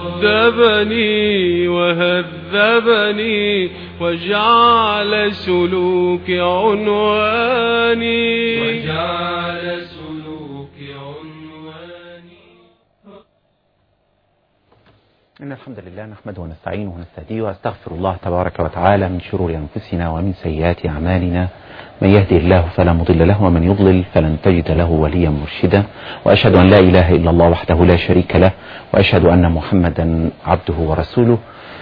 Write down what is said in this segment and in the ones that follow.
أدبني وهذبني وجعل سلوك عنواني وجعل سلوك عنواني إن الحمد لله نحمده ونستعينه ونستهديه وأستغفر الله تبارك وتعالى من شرور أنفسنا ومن سيئات أعمالنا من يهدي الله فلا مضل له ومن يضلل فلن تجد له وليا مرشدا وأشهد أن لا إله إلا الله وحده لا شريك له وأشهد أن محمدا عبده ورسوله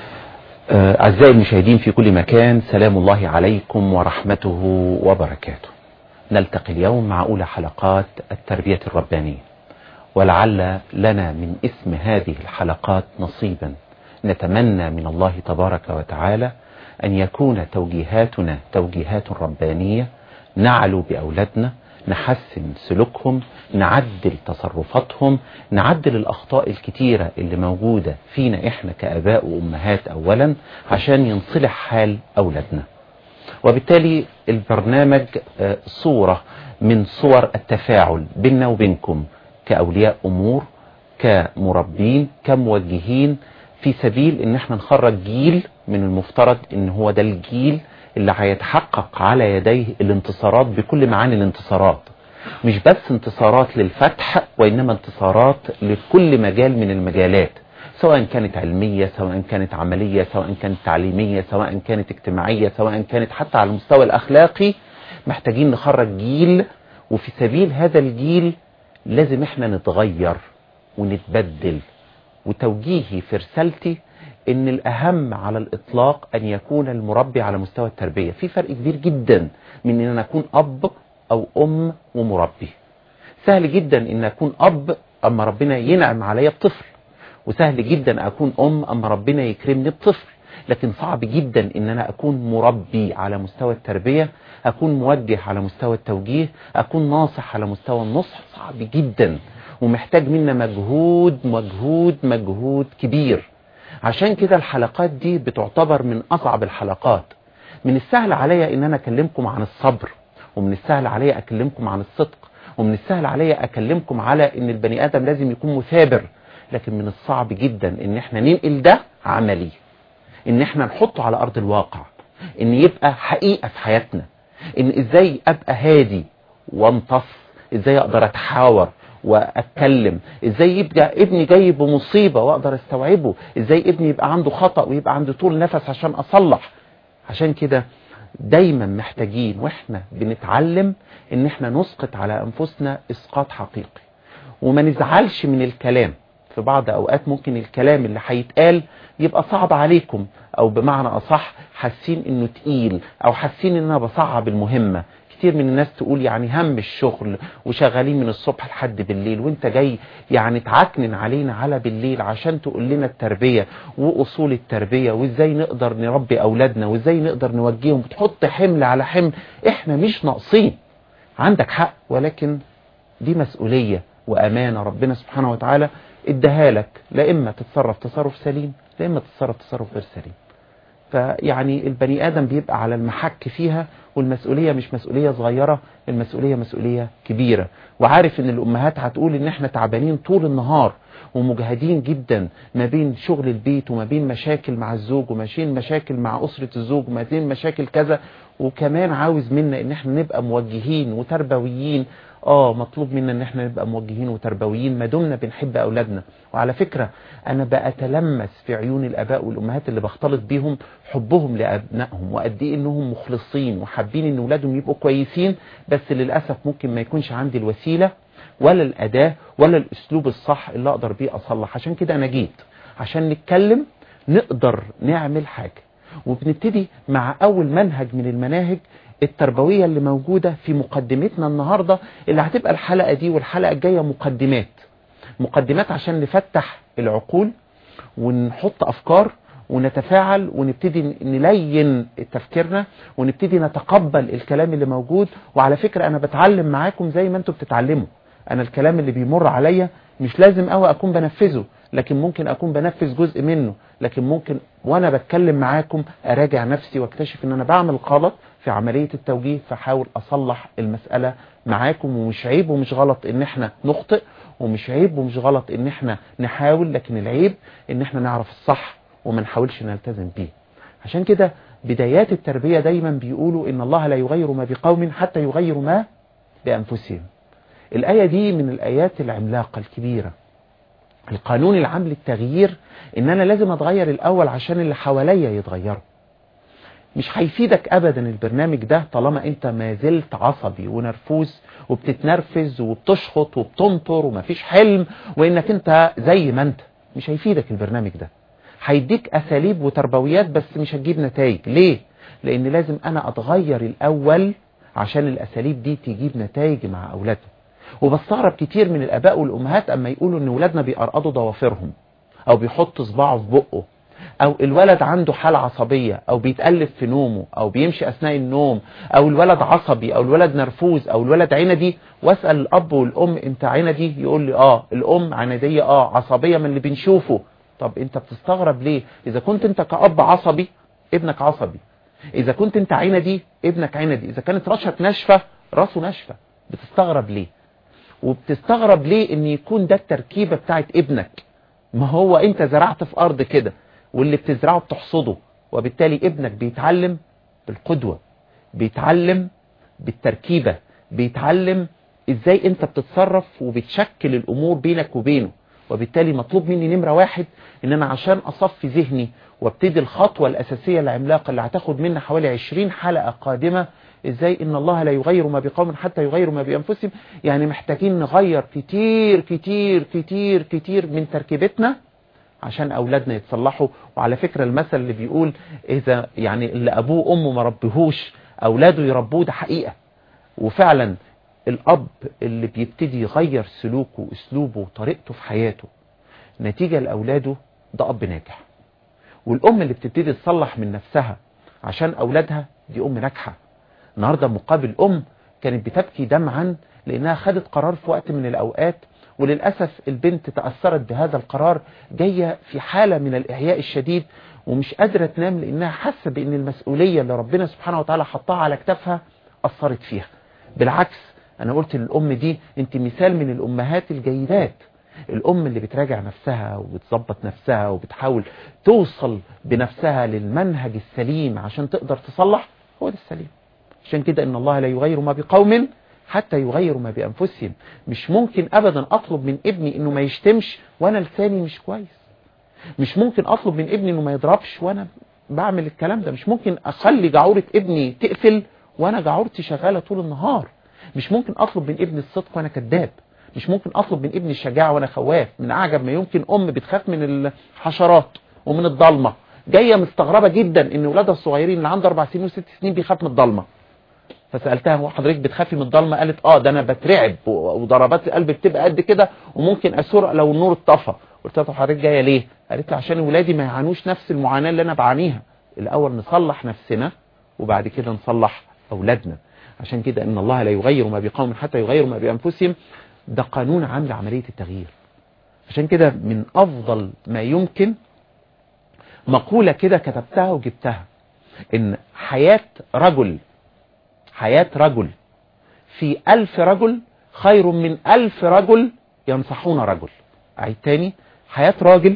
آه، أعزائي المشاهدين في كل مكان سلام الله عليكم ورحمته وبركاته نلتقي اليوم مع أولى حلقات التربية الربانية ولعل لنا من اسم هذه الحلقات نصيبا نتمنى من الله تبارك وتعالى أن يكون توجيهاتنا توجيهات ربانية نعلو بأولادنا نحسن سلوكهم نعدل تصرفاتهم نعدل الأخطاء الكتيرة اللي موجودة فينا إحنا كأباء وأمهات أولا عشان ينصلح حال أولادنا وبالتالي البرنامج آه، صورة من صور التفاعل بيننا وبينكم كأولياء أمور كمربين كموجهين في سبيل ان احنا نخرج جيل من المفترض ان هو ده الجيل اللي هيتحقق على يديه الانتصارات بكل معاني الانتصارات مش بس انتصارات للفتح وانما انتصارات لكل مجال من المجالات سواء كانت علمية سواء كانت عملية سواء كانت تعليمية سواء كانت اجتماعية سواء كانت حتى على المستوى الأخلاقي محتاجين نخرج جيل وفي سبيل هذا الجيل لازم احنا نتغير ونتبدل وتوجيهي في رسالتي ان الاهم على الاطلاق ان يكون المربي على مستوى التربية في فرق كبير جدا من ان انا اكون اب او ام ومربي سهل جدا ان اكون اب اما ربنا ينعم عليا بطفل وسهل جدا اكون ام اما ربنا يكرمني بطفل لكن صعب جدا ان انا اكون مربي على مستوى التربية اكون موجه على مستوى التوجيه اكون ناصح على مستوى النصح صعب جدا ومحتاج منا مجهود مجهود مجهود كبير عشان كده الحلقات دي بتعتبر من اصعب الحلقات من السهل عليا ان انا اكلمكم عن الصبر ومن السهل عليا اكلمكم عن الصدق ومن السهل عليا اكلمكم على ان البني ادم لازم يكون مثابر لكن من الصعب جدا ان احنا ننقل ده عملي ان احنا نحطه على ارض الواقع ان يبقى حقيقة في حياتنا ان ازاي ابقى هادي وامتص ازاي اقدر اتحاور واتكلم ازاي يبقى ابني جاي بمصيبة واقدر استوعبه ازاي ابني يبقى عنده خطأ ويبقى عنده طول نفس عشان اصلح عشان كده دايما محتاجين واحنا بنتعلم ان احنا نسقط على انفسنا اسقاط حقيقي وما نزعلش من الكلام في بعض اوقات ممكن الكلام اللي هيتقال يبقى صعب عليكم او بمعنى اصح حاسين انه تقيل او حاسين ان انا بصعب المهمة كتير من الناس تقول يعني هم الشغل وشغالين من الصبح لحد بالليل وانت جاي يعني تعكنن علينا على بالليل عشان تقول لنا التربية واصول التربية وازاي نقدر نربي اولادنا وازاي نقدر نوجههم تحط حمل على حمل احنا مش ناقصين عندك حق ولكن دي مسؤولية وامانة ربنا سبحانه وتعالى اداها لك لا اما تتصرف تصرف سليم لا اما تتصرف تصرف غير سليم فيعني البني ادم بيبقى على المحك فيها والمسؤولية مش مسؤولية صغيرة المسؤولية مسؤولية كبيرة وعارف ان الامهات هتقول ان احنا تعبانين طول النهار ومجهدين جدا ما بين شغل البيت وما بين مشاكل مع الزوج وما بين مشاكل مع اسرة الزوج وما بين مشاكل كذا وكمان عاوز منا ان احنا نبقى موجهين وتربويين اه مطلوب منا ان احنا نبقى موجهين وتربويين ما دمنا بنحب اولادنا وعلى فكرة انا بأتلمس في عيون الاباء والامهات اللي بختلط بيهم حبهم لابنائهم وقد ايه انهم مخلصين وحابين ان اولادهم يبقوا كويسين بس للاسف ممكن ما يكونش عندي الوسيلة ولا الاداة ولا الاسلوب الصح اللي اقدر بيه اصلح عشان كده انا جيت عشان نتكلم نقدر نعمل حاجة وبنبتدي مع اول منهج من المناهج التربوية اللي موجودة في مقدمتنا النهاردة اللي هتبقى الحلقة دي والحلقة الجاية مقدمات مقدمات عشان نفتح العقول ونحط أفكار ونتفاعل ونبتدي نلين تفكيرنا ونبتدي نتقبل الكلام اللي موجود وعلى فكرة أنا بتعلم معاكم زي ما أنتم بتتعلموا أنا الكلام اللي بيمر عليا مش لازم قوي أكون بنفذه لكن ممكن أكون بنفذ جزء منه لكن ممكن وأنا بتكلم معاكم أراجع نفسي واكتشف أن أنا بعمل غلط في عملية التوجيه فحاول أصلح المسألة معاكم ومش عيب ومش غلط ان احنا نخطئ ومش عيب ومش غلط ان احنا نحاول لكن العيب ان احنا نعرف الصح وما نحاولش نلتزم بيه عشان كده بدايات التربية دايما بيقولوا ان الله لا يغير ما بقوم حتى يغيروا ما بأنفسهم الآية دي من الآيات العملاقة الكبيرة القانون العام للتغيير ان انا لازم اتغير الاول عشان اللي حواليا يتغيروا مش هيفيدك ابدا البرنامج ده طالما انت ما زلت عصبي ونرفوز وبتتنرفز وبتشخط وبتنطر ومفيش حلم وانك انت زي ما انت مش هيفيدك البرنامج ده هيديك اساليب وتربويات بس مش هتجيب نتائج ليه لان لازم انا اتغير الاول عشان الاساليب دي تجيب نتائج مع اولادنا وبستغرب كتير من الاباء والامهات اما يقولوا ان ولادنا بيقرقضوا ضوافرهم او بيحط صباعه في بقه او الولد عنده حالة عصبية او بيتقلب في نومه او بيمشي اثناء النوم او الولد عصبي او الولد نرفوز او الولد عندي واسأل الاب والام انت عندي يقول لي اه الام عندية اه عصبية من اللي بنشوفه طب انت بتستغرب ليه اذا كنت انت كأب عصبي ابنك عصبي اذا كنت انت عندي ابنك عندي اذا كانت رشك ناشفة راسه ناشفة بتستغرب ليه وبتستغرب ليه ان يكون ده التركيبة بتاعت ابنك ما هو انت زرعت في ارض كده واللي بتزرعه بتحصده وبالتالي ابنك بيتعلم بالقدوة بيتعلم بالتركيبة بيتعلم ازاي انت بتتصرف وبتشكل الامور بينك وبينه وبالتالي مطلوب مني نمرة واحد ان انا عشان اصفي ذهني وابتدي الخطوة الاساسية العملاقة اللي هتاخد منا حوالي 20 حلقة قادمة ازاي ان الله لا يغير ما بقوم حتى يغيروا ما بانفسهم يعني محتاجين نغير كتير كتير كتير كتير من تركيبتنا عشان اولادنا يتصلحوا وعلى فكرة المثل اللي بيقول اذا يعني اللي ابوه وامه ما ربهوش اولاده يربوه ده حقيقة وفعلا الاب اللي بيبتدي يغير سلوكه واسلوبه وطريقته في حياته نتيجة لاولاده ده اب ناجح والام اللي بتبتدي تصلح من نفسها عشان اولادها دي ام ناجحة النهاردة مقابل ام كانت بتبكي دمعا لانها خدت قرار في وقت من الاوقات وللأسف البنت تأثرت بهذا القرار جاية في حالة من الإعياء الشديد ومش قادرة تنام لأنها حاسة بأن المسؤولية اللي ربنا سبحانه وتعالى حطها على كتافها أثرت فيها بالعكس أنا قلت للأم دي أنت مثال من الأمهات الجيدات الأم اللي بتراجع نفسها وبتظبط نفسها وبتحاول توصل بنفسها للمنهج السليم عشان تقدر تصلح هو ده السليم عشان كده إن الله لا يغير ما بقوم حتى يغيروا ما بأنفسهم مش ممكن أبدا أطلب من ابني إنه ما يشتمش وأنا لساني مش كويس مش ممكن أطلب من ابني إنه ما يضربش وأنا بعمل الكلام ده مش ممكن أخلي جعورة ابني تقفل وأنا جعورتي شغالة طول النهار مش ممكن أطلب من ابني الصدق وأنا كذاب مش ممكن أطلب من ابني الشجاعة وأنا خواف من أعجب ما يمكن أم بتخاف من الحشرات ومن الضلمة جاية مستغربة جدا إن ولادها الصغيرين اللي عنده أربع سنين وست سنين بيخاف من الضلمة فسألتها هو حضرتك بتخافي من الضلمة قالت اه ده انا بترعب وضربات القلب بتبقى قد كده وممكن اسرق لو النور اتطفى قلت لها حضرتك جايه ليه قالت لي عشان ولادي ما يعانوش نفس المعاناة اللي انا بعانيها الاول نصلح نفسنا وبعد كده نصلح اولادنا عشان كده ان الله لا يغير ما بقوم حتى يغيروا ما بانفسهم ده قانون عام لعملية التغيير عشان كده من افضل ما يمكن مقولة كده كتبتها وجبتها ان حياة رجل حياة رجل في ألف رجل خير من ألف رجل ينصحون رجل أعيد تاني حياة راجل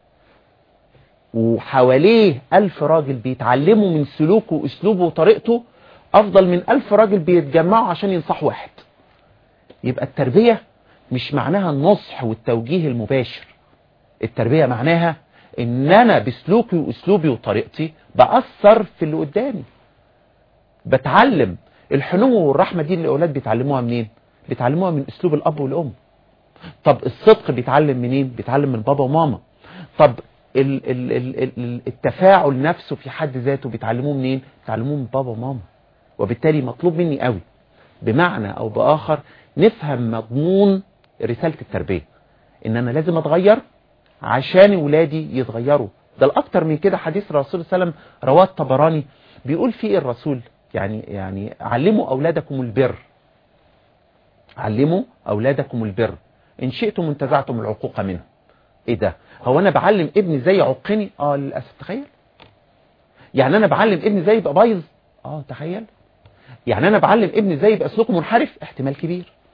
وحواليه ألف راجل بيتعلموا من سلوكه وأسلوبه وطريقته أفضل من ألف راجل بيتجمعوا عشان ينصحوا واحد يبقى التربية مش معناها النصح والتوجيه المباشر التربية معناها ان انا بسلوكي واسلوبي وطريقتي بأثر في اللي قدامي بتعلم الحنو والرحمة دي اللي الأولاد بيتعلموها منين بيتعلموها من أسلوب الأب والأم طب الصدق بيتعلم منين بيتعلم من بابا وماما طب ال ال ال ال التفاعل نفسه في حد ذاته بيتعلموه منين بيتعلموه من بابا وماما وبالتالي مطلوب مني قوي بمعنى أو بآخر نفهم مضمون رسالة التربية ان انا لازم اتغير عشان ولادي يتغيروا ده الاكتر من كده حديث الرسول صلى الله عليه وسلم رواه الطبراني بيقول فيه الرسول يعني يعني علموا اولادكم البر علموا اولادكم البر ان شئتم انتزعتم العقوق منه ايه ده هو انا بعلم ابني زي عقني اه للاسف تخيل يعني انا بعلم ابني زي يبقى بايظ اه تخيل يعني انا بعلم ابني زي يبقى سلوكه منحرف احتمال كبير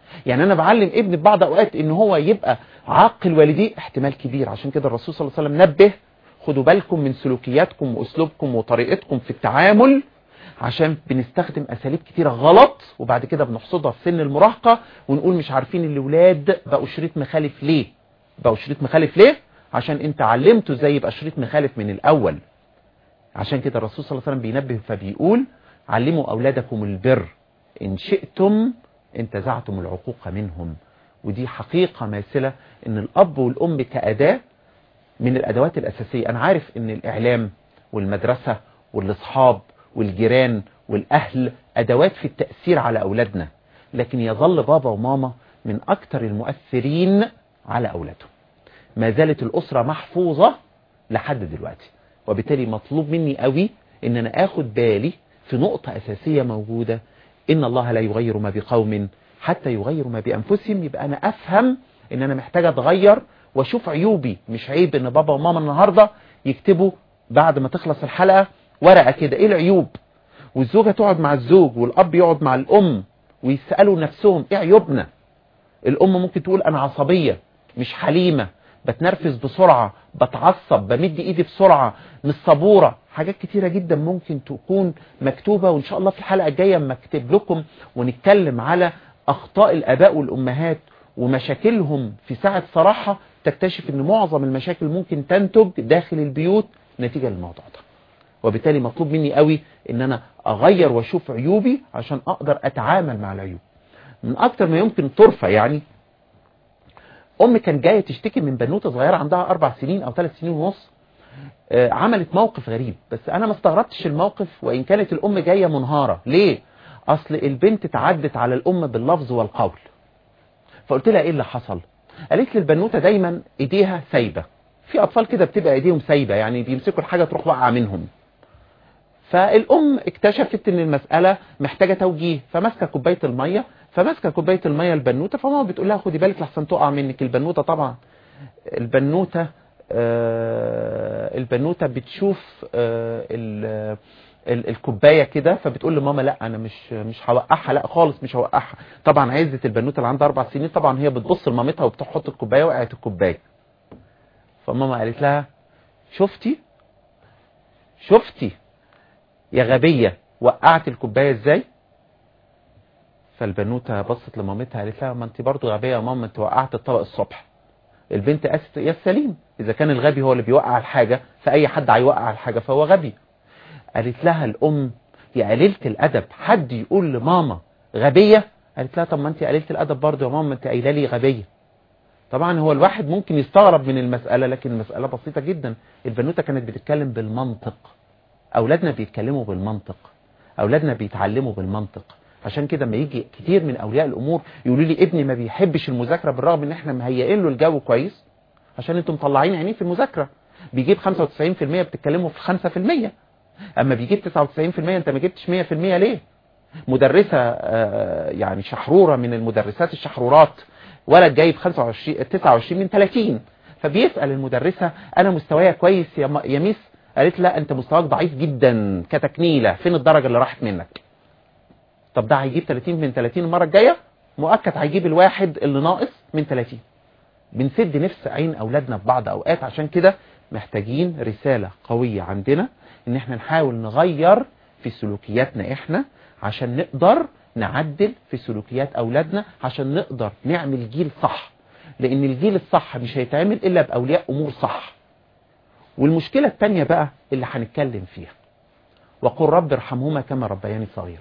يعني انا بعلم ابني في بعض اوقات ان هو يبقى عاقل والديه احتمال كبير عشان كده الرسول صلى الله عليه وسلم نبه خدوا بالكم من سلوكياتكم واسلوبكم وطريقتكم في التعامل عشان بنستخدم اساليب كتيره غلط وبعد كده بنحصدها في سن المراهقه ونقول مش عارفين الاولاد بقوا شريط مخالف ليه بقوا شريط مخالف ليه عشان انت علمته ازاي يبقى شريط مخالف من الاول عشان كده الرسول صلى الله عليه وسلم بينبه فبيقول علموا اولادكم البر ان شئتم انتزعتم العقوق منهم ودي حقيقة ماثلة ان الاب والام كأداة من الادوات الاساسية انا عارف ان الاعلام والمدرسة والاصحاب والجيران والاهل ادوات في التأثير على اولادنا لكن يظل بابا وماما من اكتر المؤثرين على اولادهم ما زالت الاسرة محفوظة لحد دلوقتي وبالتالي مطلوب مني قوي ان انا اخد بالي في نقطة اساسية موجودة ان الله لا يغير ما بقوم حتى يغيروا ما بانفسهم يبقى انا افهم ان انا محتاج اتغير واشوف عيوبي مش عيب ان بابا وماما النهاردة يكتبوا بعد ما تخلص الحلقة ورقة كده ايه العيوب والزوجة تقعد مع الزوج والاب يقعد مع الام ويسألوا نفسهم ايه عيوبنا الام ممكن تقول انا عصبية مش حليمة بتنرفز بسرعة بتعصب بمد ايدي بسرعة مش صبورة حاجات كتيرة جدا ممكن تكون مكتوبة وان شاء الله في الحلقة الجاية اما اكتب لكم ونتكلم على اخطاء الاباء والامهات ومشاكلهم في ساعة صراحة تكتشف ان معظم المشاكل ممكن تنتج داخل البيوت نتيجة للموضوع ده وبالتالي مطلوب مني قوي ان انا اغير واشوف عيوبي عشان اقدر اتعامل مع العيوب من اكتر ما يمكن طرفة يعني ام كان جاية تشتكي من بنوتة صغيرة عندها اربع سنين او ثلاث سنين ونص آه، عملت موقف غريب بس انا ما استغربتش الموقف وان كانت الام جاية منهارة ليه اصل البنت تعدت على الام باللفظ والقول فقلت لها ايه اللي حصل قالت لي البنوتة دايما ايديها سايبة في اطفال كده بتبقى ايديهم سايبة يعني بيمسكوا الحاجة تروح واقعة منهم فالام اكتشفت ان المسألة محتاجة توجيه فماسكه كوباية المية فماسكه كوباية المية البنوتة فماما بتقول لها خدي بالك لحسن تقع منك البنوتة طبعا البنوتة آه البنوتة بتشوف آه ال- ال- الكوبايه كده فبتقول لماما لا انا مش مش هوقعها لا خالص مش هوقعها طبعا عزه البنوته اللي عندها اربع سنين طبعا هي بتبص لمامتها وبتحط الكوبايه وقعت الكوبايه فماما قالت لها شفتي شفتي يا غبيه وقعت الكوبايه ازاي فالبنوته بصت لمامتها قالت لها ما انت برضه غبيه يا ماما انت وقعت الطبق الصبح البنت قاست يا السليم اذا كان الغبي هو اللي بيوقع الحاجه فاي حد هيوقع الحاجه فهو غبي قالت لها الام يا قليله الادب حد يقول لماما غبيه قالت لها طب ما انت قليله الادب برضه يا ماما انت قايله لي غبيه طبعا هو الواحد ممكن يستغرب من المساله لكن المساله بسيطه جدا البنوته كانت بتتكلم بالمنطق اولادنا بيتكلموا بالمنطق اولادنا بيتعلموا بالمنطق عشان كده لما يجي كتير من اولياء الامور يقولوا لي ابني ما بيحبش المذاكره بالرغم ان احنا مهيئين له الجو كويس عشان انتم مطلعين عينيه في المذاكره بيجيب 95% بتتكلموا في 5% اما بيجيب 99% انت ما جبتش 100% ليه مدرسة آه، يعني شحرورة من المدرسات الشحرورات ولد جايب 25 29 من 30 فبيسأل المدرسة انا مستوايا كويس يا م- يا ميس قالت لا انت مستواك ضعيف جدا كتكنيلة فين الدرجة اللي راحت منك طب ده هيجيب 30 من 30 المرة الجاية مؤكد هيجيب الواحد اللي ناقص من 30 بنسد نفس عين اولادنا في بعض اوقات عشان كده محتاجين رسالة قوية عندنا ان احنا نحاول نغير في سلوكياتنا احنا عشان نقدر نعدل في سلوكيات اولادنا عشان نقدر نعمل جيل صح لان الجيل الصح مش هيتعمل الا باولياء امور صح والمشكلة التانية بقى اللي هنتكلم فيها وقل رب ارحمهما كما ربياني صغيرا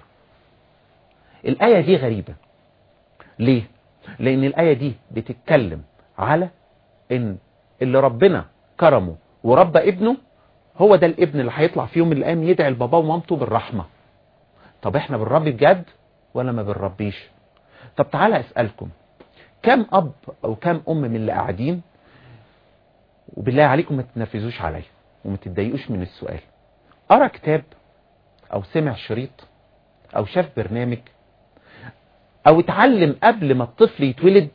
الآية دي غريبة ليه؟ لأن الآية دي بتتكلم على إن اللي ربنا كرمه وربى ابنه هو ده الابن اللي هيطلع في يوم من الأيام يدعي لباباه ومامته بالرحمة طب احنا بنربي بجد ولا ما بنربيش طب تعالى أسألكم كم أب أو كم أم من اللي قاعدين وبالله عليكم ما تتنرفزوش عليا وما تتضايقوش من السؤال قرا كتاب أو سمع شريط أو شاف برنامج او اتعلم قبل ما الطفل يتولد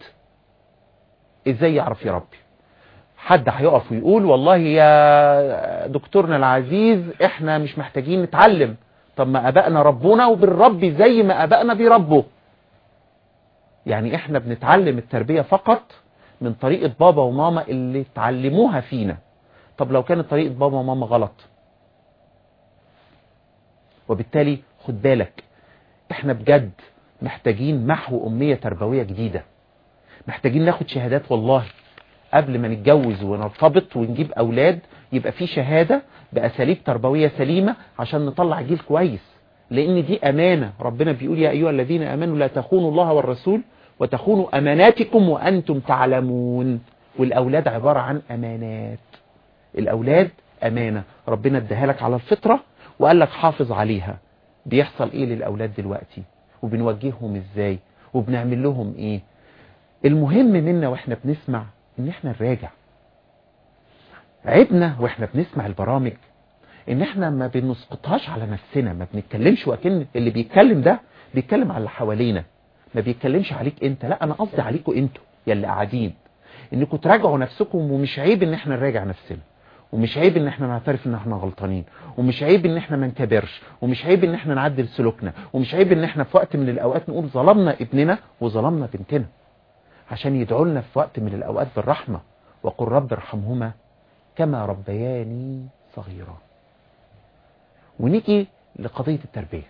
ازاي يعرف يربي حد هيقف ويقول والله يا دكتورنا العزيز احنا مش محتاجين نتعلم طب ما ابائنا ربونا وبنربي زي ما ابائنا بيربوا يعني احنا بنتعلم التربية فقط من طريقة بابا وماما اللي اتعلموها فينا طب لو كانت طريقة بابا وماما غلط وبالتالي خد بالك احنا بجد محتاجين محو أمية تربوية جديدة محتاجين ناخد شهادات والله قبل ما نتجوز ونرتبط ونجيب أولاد يبقى في شهادة بأساليب تربوية سليمة عشان نطلع جيل كويس لأن دي أمانة ربنا بيقول يا أيها الذين أمنوا لا تخونوا الله والرسول وتخونوا أماناتكم وأنتم تعلمون والأولاد عبارة عن أمانات الأولاد أمانة ربنا اداها لك على الفطرة وقال لك حافظ عليها بيحصل إيه للأولاد دلوقتي وبنوجههم إزاي وبنعمل لهم إيه المهم منا وإحنا بنسمع إن إحنا نراجع عيبنا وإحنا بنسمع البرامج إن إحنا ما بنسقطهاش على نفسنا ما بنتكلمش وكأن اللي بيتكلم ده بيتكلم على اللي حوالينا ما بيتكلمش عليك انت لا انا قصدي عليكم انتوا يا اللي قاعدين انكم تراجعوا نفسكم ومش عيب ان احنا نراجع نفسنا ومش عيب ان احنا نعترف ان احنا غلطانين ومش عيب ان احنا ما نكبرش ومش عيب ان احنا نعدل سلوكنا ومش عيب ان احنا في وقت من الاوقات نقول ظلمنا ابننا وظلمنا بنتنا عشان يدعوا لنا في وقت من الاوقات بالرحمه وقل رب ارحمهما كما ربياني صغيرا ونيجي لقضيه التربيه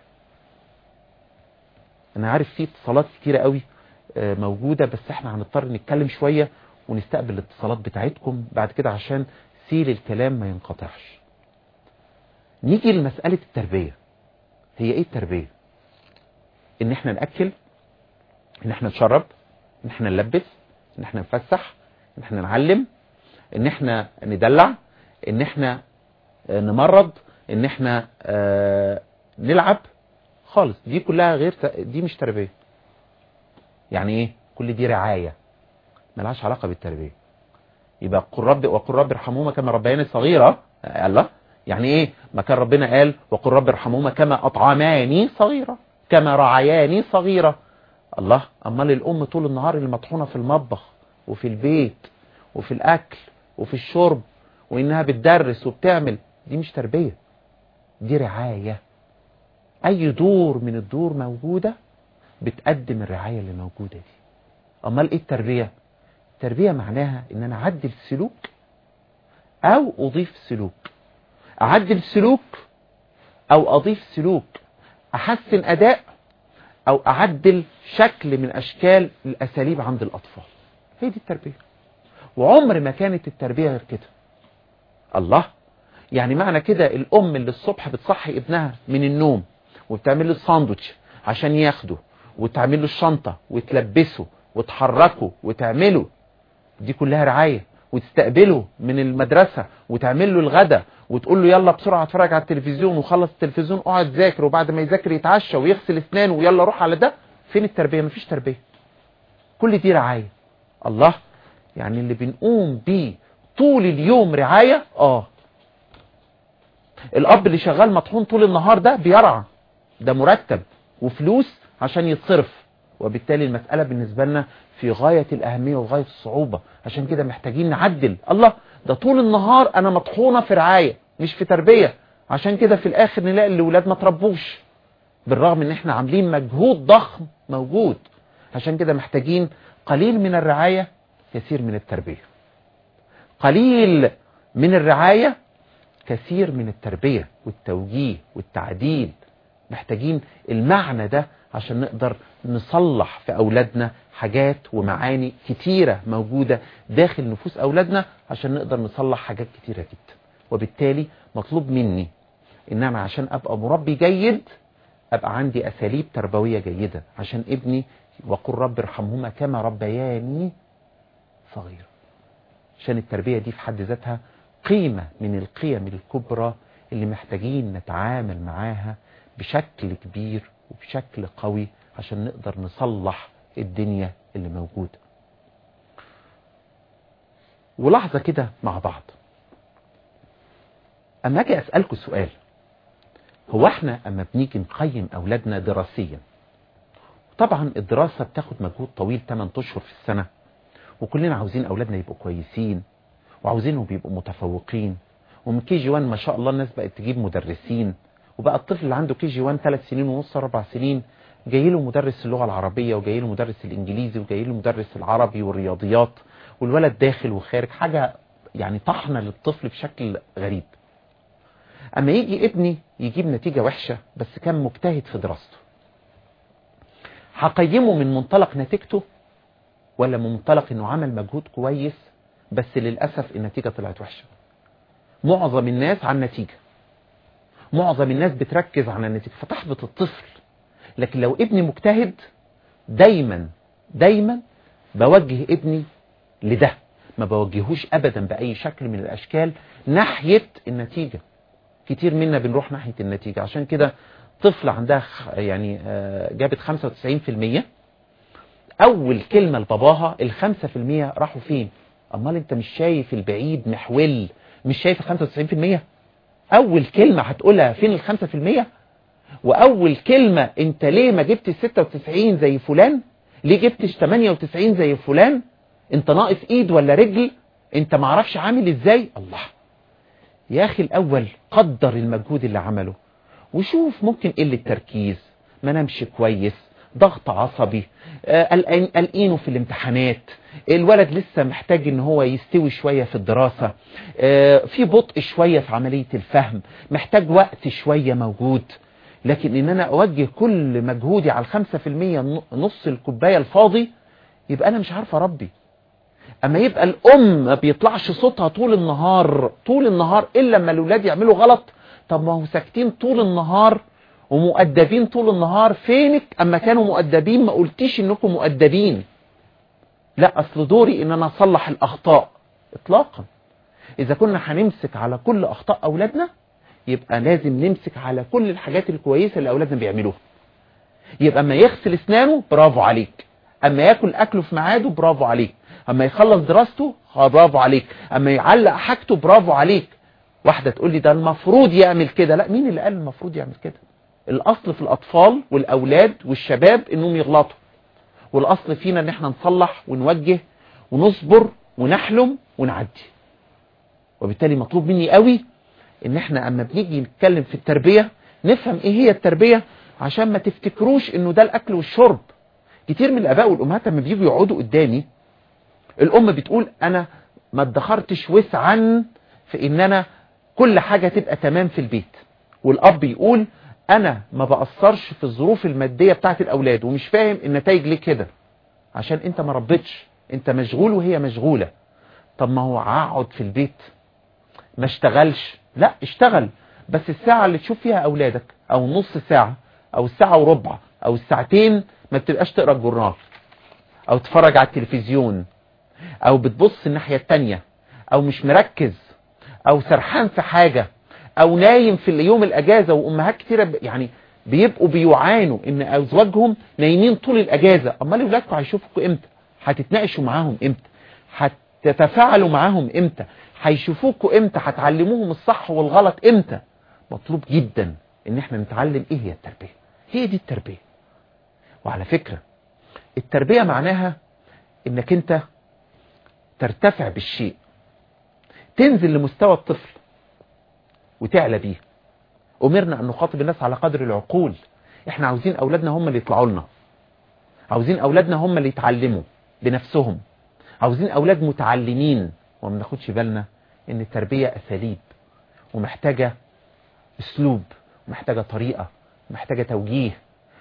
انا عارف في اتصالات كتيرة قوي موجودة بس احنا هنضطر نتكلم شوية ونستقبل الاتصالات بتاعتكم بعد كده عشان سيل الكلام ما ينقطعش نيجي لمسألة التربية هي ايه التربية ان احنا نأكل ان احنا نشرب ان احنا نلبس ان احنا نفسح ان احنا نعلم ان احنا ندلع ان احنا نمرض ان احنا نلعب خالص دي كلها غير دي مش تربية يعني ايه كل دي رعاية ملهاش علاقة بالتربية يبقى قل رب وقل رب ارحمهما كما ربياني صغيرة الله يعني ايه ما كان ربنا قال وقل رب ارحمهما كما اطعماني صغيرة كما رعياني صغيرة الله امال الام طول النهار اللي مطحونة في المطبخ وفي البيت وفي الاكل وفي الشرب وانها بتدرس وبتعمل دي مش تربية دي رعاية اي دور من الدور موجودة بتقدم الرعاية اللي موجودة دي امال ايه التربية التربية معناها ان انا اعدل سلوك او اضيف سلوك اعدل سلوك او اضيف سلوك احسن اداء او اعدل شكل من اشكال الاساليب عند الاطفال هي دي التربية وعمر ما كانت التربية غير كده الله يعني معنى كده الام اللي الصبح بتصحي ابنها من النوم وبتعمل له الساندوتش عشان ياخده وتعمل له الشنطة وتلبسه وتحركه وتعمله دي كلها رعاية وتستقبله من المدرسة وتعمل له الغدا وتقول له يلا بسرعة اتفرج على التلفزيون وخلص التلفزيون اقعد ذاكر وبعد ما يذاكر يتعشى ويغسل اسنانه ويلا روح على ده فين التربية مفيش تربية كل دي رعاية الله يعني اللي بنقوم بيه طول اليوم رعاية اه الاب اللي شغال مطحون طول النهار ده بيرعى ده مرتب وفلوس عشان يتصرف وبالتالي المسألة بالنسبة لنا في غاية الأهمية وغاية الصعوبة عشان كده محتاجين نعدل الله ده طول النهار أنا مطحونة في رعاية مش في تربية عشان كده في الآخر نلاقي الأولاد ما تربوش بالرغم ان احنا عاملين مجهود ضخم موجود عشان كده محتاجين قليل من الرعاية كثير من التربية قليل من الرعاية كثير من التربية والتوجيه والتعديل محتاجين المعنى ده عشان نقدر نصلح في أولادنا حاجات ومعاني كتيرة موجودة داخل نفوس أولادنا عشان نقدر نصلح حاجات كتيرة جدا وبالتالي مطلوب مني إن أنا عشان أبقى مربي جيد أبقى عندي أساليب تربوية جيدة عشان ابني وقل رب ارحمهما كما ربياني صغيرا عشان التربية دي في حد ذاتها قيمة من القيم الكبرى اللي محتاجين نتعامل معاها بشكل كبير وبشكل قوي عشان نقدر نصلح الدنيا اللي موجودة ولحظة كده مع بعض أما أجي أسألكم سؤال هو احنا أما بنيجي نقيم أولادنا دراسيا طبعا الدراسة بتاخد مجهود طويل 8 أشهر في السنة وكلنا عاوزين أولادنا يبقوا كويسين وعاوزينهم يبقوا متفوقين ومن كي جي 1 ما شاء الله الناس بقت تجيب مدرسين وبقى الطفل اللي عنده كي جي 1 ثلاث سنين ونص اربع سنين جاي له مدرس اللغة العربية وجاي له مدرس الإنجليزي وجاي له مدرس العربي والرياضيات والولد داخل وخارج حاجة يعني طحنة للطفل بشكل غريب أما يجي ابني يجيب نتيجة وحشة بس كان مجتهد في دراسته هقيمه من منطلق نتيجته ولا من منطلق انه عمل مجهود كويس بس للأسف النتيجة طلعت وحشة معظم الناس على النتيجة معظم الناس بتركز على النتيجة فتحبط الطفل لكن لو ابني مجتهد دايما دايما بوجه ابني لده ما بوجهوش ابدا بأي شكل من الاشكال ناحية النتيجة كتير منا بنروح ناحية النتيجة عشان كده طفل عندها يعني جابت 95% اول كلمة لباباها الخمسة في المية راحوا فين امال انت مش شايف البعيد محول مش شايف الخمسة وتسعين في المية اول كلمة هتقولها فين الخمسة في المية واول كلمة انت ليه ما جبتش ستة وتسعين زي فلان ليه جبتش تمانية وتسعين زي فلان انت ناقص ايد ولا رجل انت معرفش عامل ازاي الله يا اخي الاول قدر المجهود اللي عمله وشوف ممكن قلة تركيز ما نمشي كويس ضغط عصبي قلقينه في الامتحانات الولد لسه محتاج ان هو يستوي شوية في الدراسة في بطء شوية في عملية الفهم محتاج وقت شوية موجود لكن ان انا اوجه كل مجهودي على الخمسة في المية نص الكوباية الفاضي يبقى انا مش عارف اربي اما يبقى الام ما بيطلعش صوتها طول النهار طول النهار الا لما الاولاد يعملوا غلط طب ما هو ساكتين طول النهار ومؤدبين طول النهار فينك اما كانوا مؤدبين ما قلتيش انكم مؤدبين لا اصل دوري ان انا اصلح الاخطاء اطلاقا اذا كنا هنمسك على كل اخطاء اولادنا يبقى لازم نمسك على كل الحاجات الكويسة اللي اولادنا بيعملوها يبقى اما يغسل اسنانه برافو عليك اما ياكل اكله في ميعاده برافو عليك اما يخلص دراسته برافو عليك اما يعلق حاجته برافو عليك واحدة تقول لي ده المفروض يعمل كده لا مين اللي قال المفروض يعمل كده الاصل في الاطفال والاولاد والشباب انهم يغلطوا والاصل فينا ان احنا نصلح ونوجه ونصبر ونحلم ونعدي وبالتالي مطلوب مني قوي ان احنا اما بنيجي نتكلم في التربية نفهم ايه هي التربية عشان ما تفتكروش انه ده الاكل والشرب كتير من الاباء والامهات لما بييجوا يقعدوا قدامي الام بتقول انا ما ادخرتش وسعا في ان انا كل حاجة تبقى تمام في البيت والاب يقول انا ما بأثرش في الظروف المادية بتاعت الاولاد ومش فاهم النتائج ليه كده عشان انت ما ربيتش انت مشغول وهي مشغولة طب ما هو اقعد في البيت ما اشتغلش لا اشتغل بس الساعة اللي تشوف فيها اولادك او نص ساعة او الساعة وربع او الساعتين ما بتبقاش تقرأ الجورنال او تتفرج على التلفزيون او بتبص الناحية التانية او مش مركز او سرحان في حاجة او نايم في اليوم الاجازة وامهات كتيرة يعني بيبقوا بيعانوا ان ازواجهم نايمين طول الاجازة امال اولادكم هيشوفوكوا امتى هتتناقشوا معاهم امتى هتتفاعلوا معاهم امتى هيشوفوكوا امتى هتعلموهم الصح والغلط امتى مطلوب جدا ان احنا نتعلم ايه هي التربية هي دي التربية وعلى فكرة التربية معناها انك انت ترتفع بالشيء تنزل لمستوى الطفل وتعلى بيه أمرنا أن نخاطب الناس على قدر العقول احنا عاوزين أولادنا هم اللي يطلعوا لنا عاوزين أولادنا هم اللي يتعلموا بنفسهم عاوزين أولاد متعلمين وما ناخدش بالنا ان التربية أساليب ومحتاجة أسلوب ومحتاجة طريقة ومحتاجة توجيه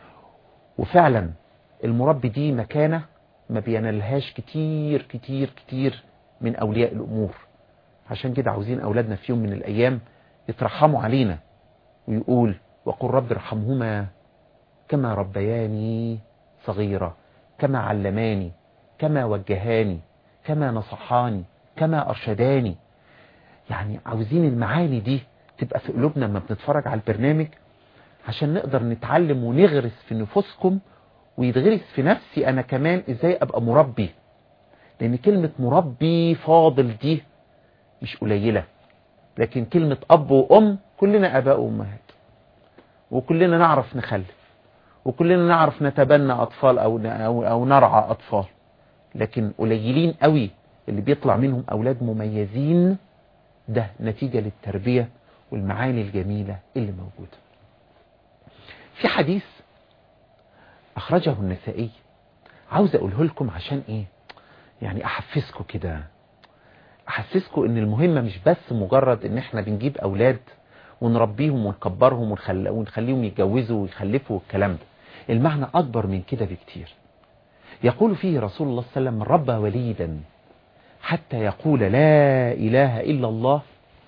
وفعلا المربي دي مكانة ما بينالهاش كتير كتير كتير من أولياء الأمور عشان كده عاوزين أولادنا في يوم من الأيام يترحموا علينا ويقول وقل رب ارحمهما كما ربياني صغيرة كما علماني كما وجهاني كما نصحاني كما أرشداني يعني عاوزين المعاني دي تبقى في قلوبنا لما بنتفرج على البرنامج عشان نقدر نتعلم ونغرس في نفوسكم ويتغرس في نفسي أنا كمان إزاي أبقى مربي لأن كلمة مربي فاضل دي مش قليلة لكن كلمة أب وأم كلنا أباء وأمهات وكلنا نعرف نخلف وكلنا نعرف نتبنى أطفال أو, أو, أو نرعى أطفال لكن قليلين قوي اللي بيطلع منهم أولاد مميزين ده نتيجة للتربية والمعاني الجميلة اللي موجودة في حديث أخرجه النسائي عاوز أقوله لكم عشان إيه يعني أحفزكم كده أحسسكم إن المهمة مش بس مجرد إن إحنا بنجيب أولاد ونربيهم ونكبرهم ونخل... ونخليهم يتجوزوا ويخلفوا والكلام ده المعنى أكبر من كده بكتير يقول فيه رسول الله صلى الله عليه وسلم من ربى وليدا حتى يقول لا إله إلا الله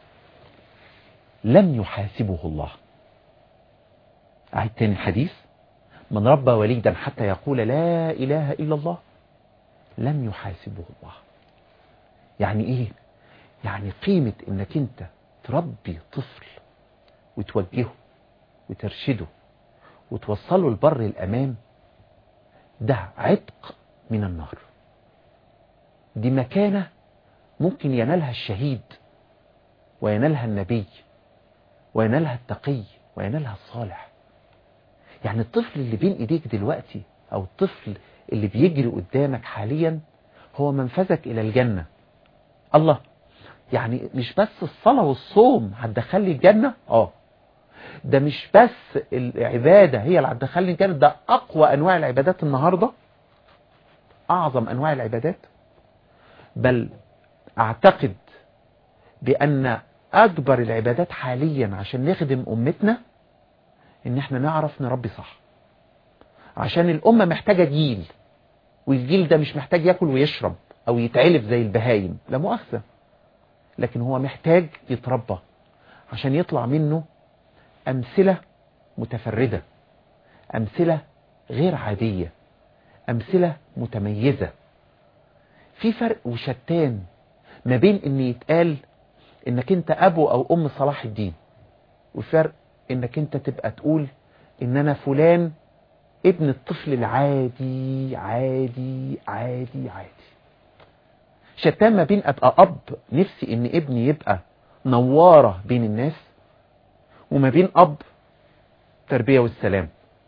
لم يحاسبه الله أعيد تاني الحديث من ربى وليدا حتى يقول لا إله إلا الله لم يحاسبه الله يعني إيه يعني قيمة إنك أنت تربي طفل وتوجهه وترشده وتوصله لبر الأمان ده عتق من النار دي مكانة ممكن ينالها الشهيد وينالها النبي وينالها التقي وينالها الصالح يعني الطفل اللي بين ايديك دلوقتي او الطفل اللي بيجري قدامك حاليا هو منفذك الى الجنة الله يعني مش بس الصلاة والصوم هتدخلي الجنة اه ده مش بس العبادة هي اللي هتدخلني الجنة ده اقوى انواع العبادات النهاردة اعظم انواع العبادات بل اعتقد بان اكبر العبادات حاليا عشان نخدم امتنا ان احنا نعرف نربي صح عشان الامة محتاجة جيل والجيل ده مش محتاج ياكل ويشرب او يتعلف زي البهايم لا مؤاخذة لكن هو محتاج يتربى عشان يطلع منه امثلة متفردة امثلة غير عادية امثلة متميزة في فرق وشتان ما بين ان يتقال انك انت ابو او ام صلاح الدين وفرق انك انت تبقى تقول ان انا فلان ابن الطفل العادي عادي عادي عادي شتان ما بين ابقى اب نفسي ان ابني يبقى نوارة بين الناس وما بين اب تربية والسلام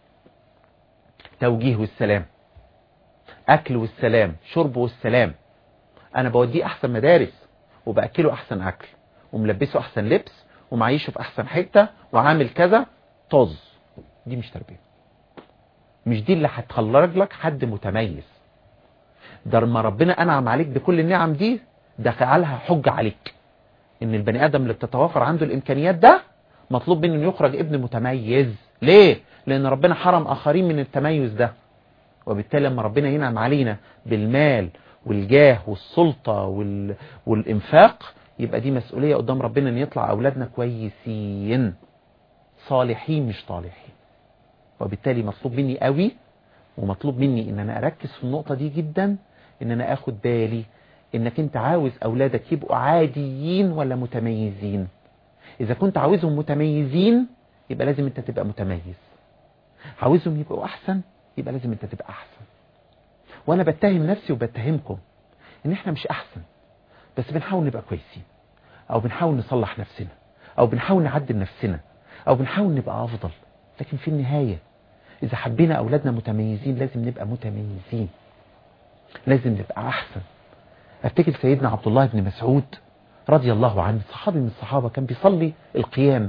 توجيه والسلام اكل والسلام شرب والسلام انا بوديه احسن مدارس وباكله احسن اكل وملبسه احسن لبس ومعيشه في احسن حتة وعامل كذا طز دي مش تربية مش دي اللي هتخرج لك حد متميز ده لما ربنا انعم عليك بكل النعم دي ده جعلها حجة عليك ان البني ادم اللي بتتوافر عنده الامكانيات ده مطلوب منه انه يخرج ابن متميز ليه لان ربنا حرم اخرين من التميز ده وبالتالي لما ربنا ينعم علينا بالمال والجاه والسلطة وال... والانفاق يبقى دي مسؤولية قدام ربنا ان يطلع اولادنا كويسين صالحين مش طالحين وبالتالي مطلوب مني قوي ومطلوب مني ان انا اركز في النقطة دي جدا ان انا اخد بالي انك انت عاوز اولادك يبقوا عاديين ولا متميزين اذا كنت عاوزهم متميزين يبقى لازم انت تبقى متميز عاوزهم يبقوا احسن يبقى لازم انت تبقى احسن وانا بتهم نفسي وبتهمكم ان احنا مش احسن بس بنحاول نبقى كويسين او بنحاول نصلح نفسنا او بنحاول نعدل نفسنا او بنحاول نبقى افضل لكن في النهاية اذا حبينا اولادنا متميزين لازم نبقى متميزين لازم نبقى احسن افتكر سيدنا عبد الله بن مسعود رضي الله عنه صحابي من الصحابة كان بيصلي القيام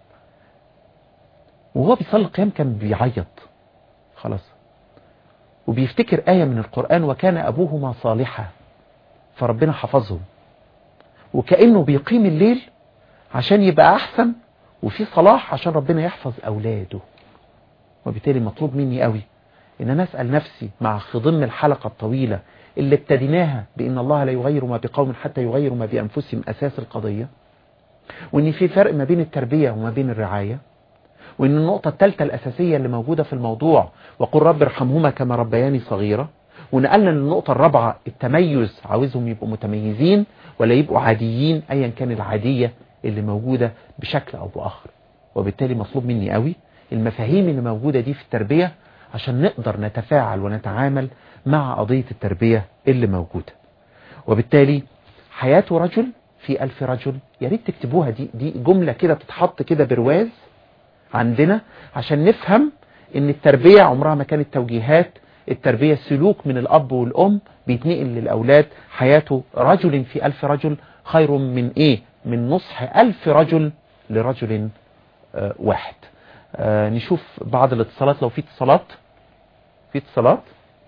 وهو بيصلي القيام كان بيعيط خلاص وبيفتكر آية من القرآن وكان أبوهما صالحا فربنا حفظهم وكأنه بيقيم الليل عشان يبقى أحسن وفي صلاح عشان ربنا يحفظ أولاده وبالتالي مطلوب مني قوي ان انا اسأل نفسي مع خضم الحلقة الطويلة اللي ابتديناها بان الله لا يغير ما بقوم حتى يغيروا ما بانفسهم اساس القضية وان في فرق ما بين التربية وما بين الرعاية وان النقطة الثالثة الاساسية اللي موجودة في الموضوع وقل رب ارحمهما كما ربياني صغيرة ونقلنا للنقطة الرابعة التميز عاوزهم يبقوا متميزين ولا يبقوا عاديين ايا كان العادية اللي موجودة بشكل او باخر وبالتالي مطلوب مني قوي المفاهيم اللي موجودة دي في التربية عشان نقدر نتفاعل ونتعامل مع قضية التربية اللي موجودة وبالتالي حياة رجل في ألف رجل يا ريت تكتبوها دي دي جملة كده تتحط كده برواز عندنا عشان نفهم ان التربية عمرها ما كانت توجيهات التربية سلوك من الأب والأم بيتنقل للأولاد حياته رجل في ألف رجل خير من إيه من نصح ألف رجل لرجل آه واحد آه نشوف بعض الاتصالات لو في اتصالات في اتصالات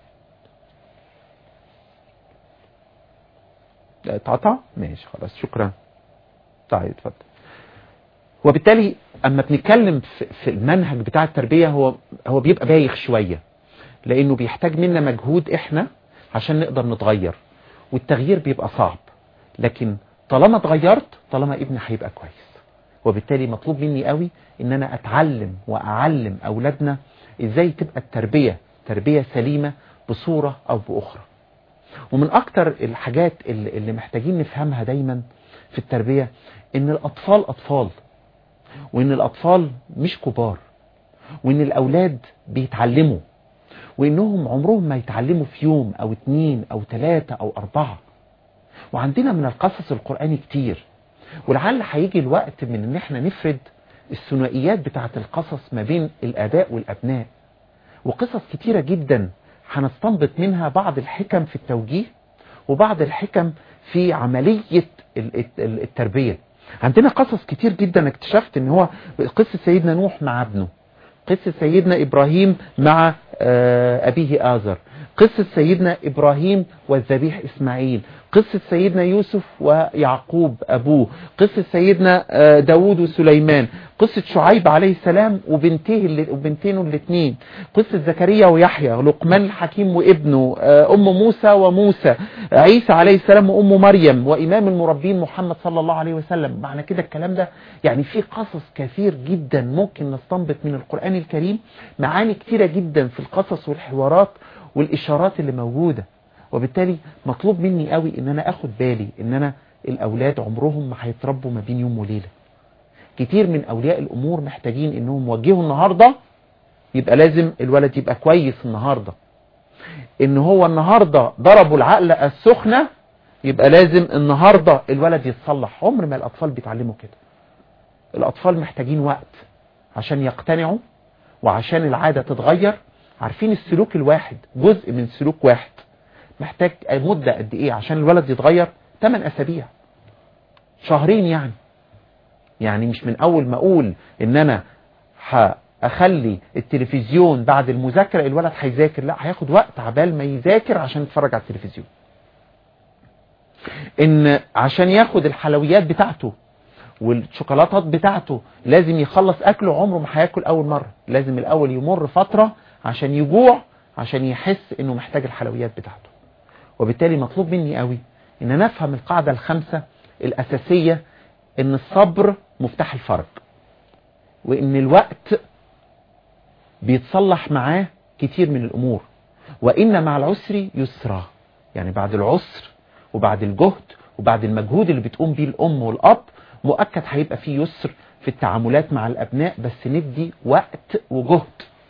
لا اتقطع ماشي خلاص شكرا طيب اتفضل وبالتالي اما بنتكلم في في المنهج بتاع التربية هو هو بيبقى بايخ شوية لانه بيحتاج منا مجهود احنا عشان نقدر نتغير والتغيير بيبقى صعب لكن طالما اتغيرت طالما ابني هيبقى كويس وبالتالي مطلوب مني قوي ان انا اتعلم واعلم اولادنا ازاي تبقى التربية تربية سليمة بصورة او باخرى ومن اكتر الحاجات اللي اللي محتاجين نفهمها دايما في التربية ان الاطفال اطفال وان الاطفال مش كبار وان الاولاد بيتعلموا وانهم عمرهم ما يتعلموا في يوم او اتنين او تلاتة او اربعة وعندنا من القصص القرآني كتير ولعل هيجي الوقت من ان احنا نفرد الثنائيات بتاعة القصص ما بين الاباء والابناء وقصص كتيرة جدا هنستنبط منها بعض الحكم في التوجيه وبعض الحكم في عملية ال- ال- التربية عندنا قصص كتير جدا اكتشفت ان هو قصة سيدنا نوح مع ابنه قصة سيدنا إبراهيم مع آه، أبيه آزر قصة سيدنا إبراهيم والذبيح إسماعيل قصة سيدنا يوسف ويعقوب أبوه قصة سيدنا آه، داود وسليمان قصة شعيب عليه السلام وبنتيه اللي وبنتينه الاثنين قصة زكريا ويحيى لقمان الحكيم وابنه آه، أم موسى وموسى عيسى عليه السلام وأم مريم وإمام المربين محمد صلى الله عليه وسلم معنى كده الكلام ده يعني في قصص كثير جدا ممكن نستنبط من القرآن الكريم معاني كتيرة جدا في القصص والحوارات والإشارات اللي موجودة وبالتالي مطلوب مني قوي ان انا اخد بالي ان انا الاولاد عمرهم ما هيتربوا ما بين يوم وليلة كتير من اولياء الامور محتاجين انهم يوجهوا النهاردة يبقى لازم الولد يبقى كويس النهاردة ان هو النهاردة ضربوا العقلة السخنة يبقى لازم النهاردة الولد يتصلح عمر ما الاطفال بيتعلموا كده الاطفال محتاجين وقت عشان يقتنعوا وعشان العادة تتغير عارفين السلوك الواحد جزء من سلوك واحد محتاج مدة قد ايه عشان الولد يتغير 8 اسابيع شهرين يعني يعني مش من اول ما اقول ان انا هاخلي التلفزيون بعد المذاكرة الولد هيذاكر لا هياخد وقت عبال ما يذاكر عشان يتفرج على التلفزيون ان عشان ياخد الحلويات بتاعته والشوكولاتات بتاعته لازم يخلص اكله عمره ما هياكل اول مرة لازم الاول يمر فترة عشان يجوع عشان يحس انه محتاج الحلويات بتاعته وبالتالي مطلوب مني قوي ان انا افهم القاعدة الخامسة الاساسية ان الصبر مفتاح الفرج وان الوقت بيتصلح معاه كتير من الامور وان مع العسر يسرا يعني بعد العسر وبعد الجهد وبعد المجهود اللي بتقوم بيه الام والاب مؤكد هيبقى فيه يسر في التعاملات مع الابناء بس ندي وقت وجهد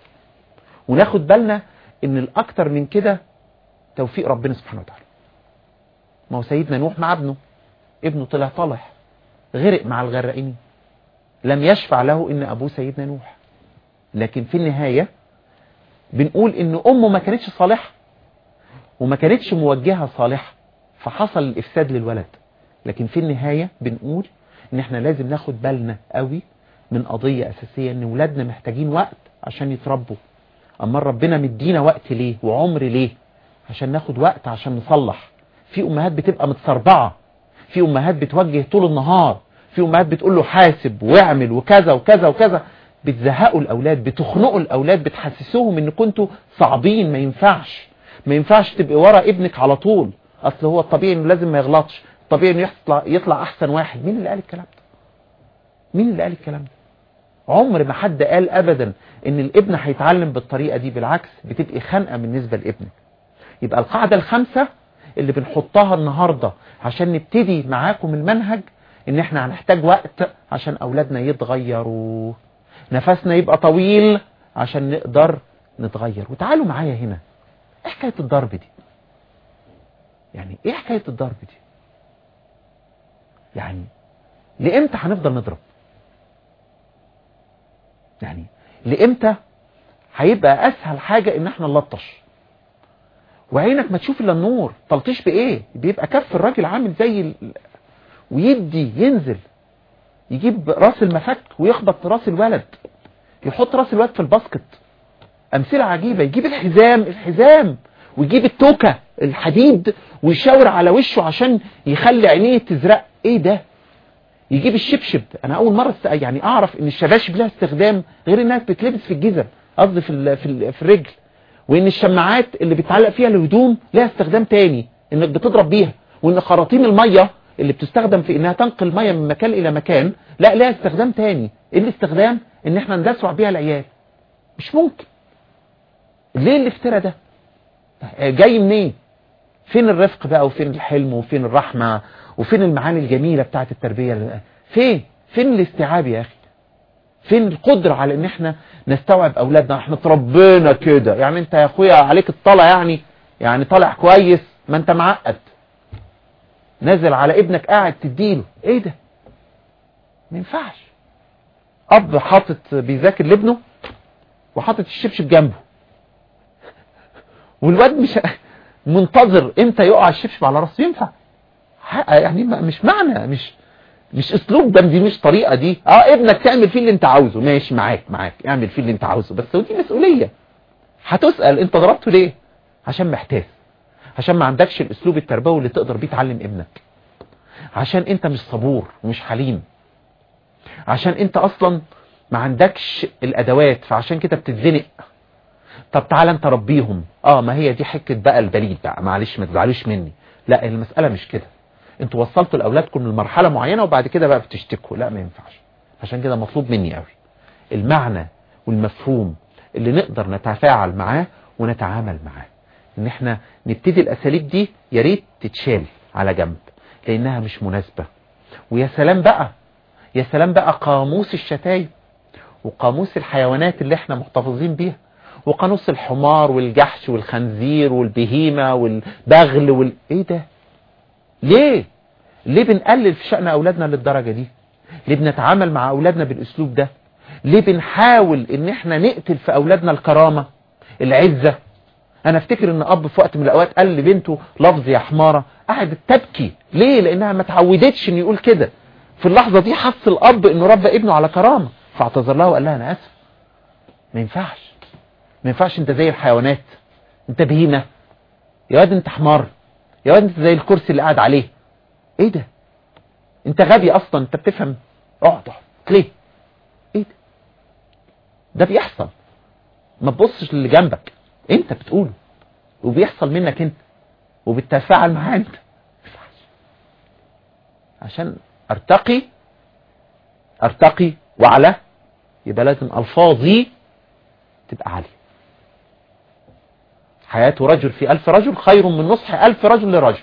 وناخد بالنا ان الاكتر من كده توفيق ربنا سبحانه وتعالى ما هو سيدنا نوح مع ابنه ابنه طلع طالح غرق مع الغرقين لم يشفع له ان ابوه سيدنا نوح لكن في النهاية بنقول ان امه ما كانتش صالحة وما كانتش موجهة صالحة فحصل الافساد للولد لكن في النهاية بنقول ان احنا لازم ناخد بالنا قوي من قضية اساسية ان ولادنا محتاجين وقت عشان يتربوا اما ربنا مدينا وقت ليه وعمر ليه عشان ناخد وقت عشان نصلح في امهات بتبقى متسربعة في امهات بتوجه طول النهار في امهات بتقول له حاسب واعمل وكذا وكذا وكذا بتزهقوا الاولاد بتخنقوا الاولاد بتحسسوهم ان كنتوا صعبين ما ينفعش ما ينفعش تبقى ورا ابنك على طول اصل هو الطبيعي انه لازم ما يغلطش الطبيعي انه يطلع يطلع احسن واحد مين اللي قال الكلام ده مين اللي قال الكلام ده عمر ما حد قال ابدا ان الابن هيتعلم بالطريقة دي بالعكس بتبقى خنقة بالنسبة لابنك يبقى القاعدة الخامسة اللي بنحطها النهاردة عشان نبتدي معاكم المنهج ان احنا هنحتاج وقت عشان اولادنا يتغيروا نفسنا يبقى طويل عشان نقدر نتغير وتعالوا معايا هنا ايه حكاية الضرب دي يعني ايه حكاية الضرب دي يعني لامتى هنفضل نضرب يعني لامتى هيبقى اسهل حاجة ان احنا نلطش وعينك ما تشوف الا النور تلطيش بايه بيبقى كف الراجل عامل زي ال... ويدي ينزل يجيب راس المفك ويخبط راس الولد يحط راس الولد في الباسكت امثلة عجيبة يجيب الحزام الحزام ويجيب التوكة الحديد ويشاور على وشه عشان يخلي عينيه تزرق ايه ده يجيب الشبشب انا اول مرة است- يعني اعرف ان الشباشب لها استخدام غير انها بتتلبس في الجزم قصدي في ال- في ال- في الرجل وان الشماعات اللي بتعلق فيها الهدوم لها استخدام تاني انك بتضرب بيها وان خراطيم المية اللي بتستخدم في انها تنقل مية من مكان الى مكان لا لها استخدام تاني ايه الاستخدام ان احنا ندسع بيها العيال مش ممكن ليه الافتراء ده جاي منين فين الرفق بقى وفين الحلم وفين الرحمة وفين المعاني الجميلة بتاعت التربية فين فين الاستيعاب يا اخي فين القدرة على ان احنا نستوعب اولادنا احنا اتربينا كده يعني انت يا اخويا عليك الطلع يعني يعني طالع كويس ما انت معقد نازل على ابنك قاعد تديله ايه ده ما ينفعش اب حاطط بيذاكر لابنه وحاطط الشبشب جنبه والواد مش منتظر امتى يقع الشبشب على راسه ينفع ح- يعني ما- مش معنى مش مش اسلوب ده دي مش طريقه دي اه ابنك تعمل فيه اللي انت عاوزه ماشي معاك معاك اعمل فيه اللي انت عاوزه بس ودي مسؤوليه هتسال انت ضربته ليه عشان محتاج عشان ما عندكش الاسلوب التربوي اللي تقدر بيه تعلم ابنك عشان انت مش صبور ومش حليم عشان انت اصلا ما عندكش الادوات فعشان كده بتتزنق طب تعالى انت ربيهم اه ما هي دي حكه بقى البليد بقى معلش ما تزعلوش مني لا المساله مش كده انتوا وصلتوا لاولادكم لمرحله معينه وبعد كده بقى بتشتكوا لا ما ينفعش عشان كده مطلوب مني قوي المعنى والمفهوم اللي نقدر نتفاعل معاه ونتعامل معاه ان احنا نبتدي الاساليب دي يا ريت تتشال على جنب لانها مش مناسبه ويا سلام بقى يا سلام بقى قاموس الشتايم وقاموس الحيوانات اللي احنا محتفظين بيها وقاموس الحمار والجحش والخنزير والبهيمة والبغل وال... ايه ده ليه ليه بنقلل في شأن اولادنا للدرجة دي ليه بنتعامل مع اولادنا بالاسلوب ده ليه بنحاول ان احنا نقتل في اولادنا الكرامة العزة انا افتكر ان اب في وقت من الاوقات قال لبنته لفظ يا حمارة قعدت تبكي ليه لانها ما تعودتش انه يقول كده في اللحظة دي حس الاب انه ربى ابنه على كرامة فاعتذر لها وقال لها انا اسف ما ينفعش ما ينفعش انت زي الحيوانات انت بهيمة يا واد انت حمار يا واد انت زي الكرسي اللي قاعد عليه ايه ده انت غبي اصلا انت بتفهم اقعد اقعد ليه ايه ده ده بيحصل ما تبصش للي جنبك انت بتقوله وبيحصل منك انت وبتتفاعل معاه انت ما ينفعش. عشان ارتقي ارتقي وعلى يبقى لازم الفاظي تبقى عالية حياة رجل في ألف رجل خير من نصح ألف رجل لرجل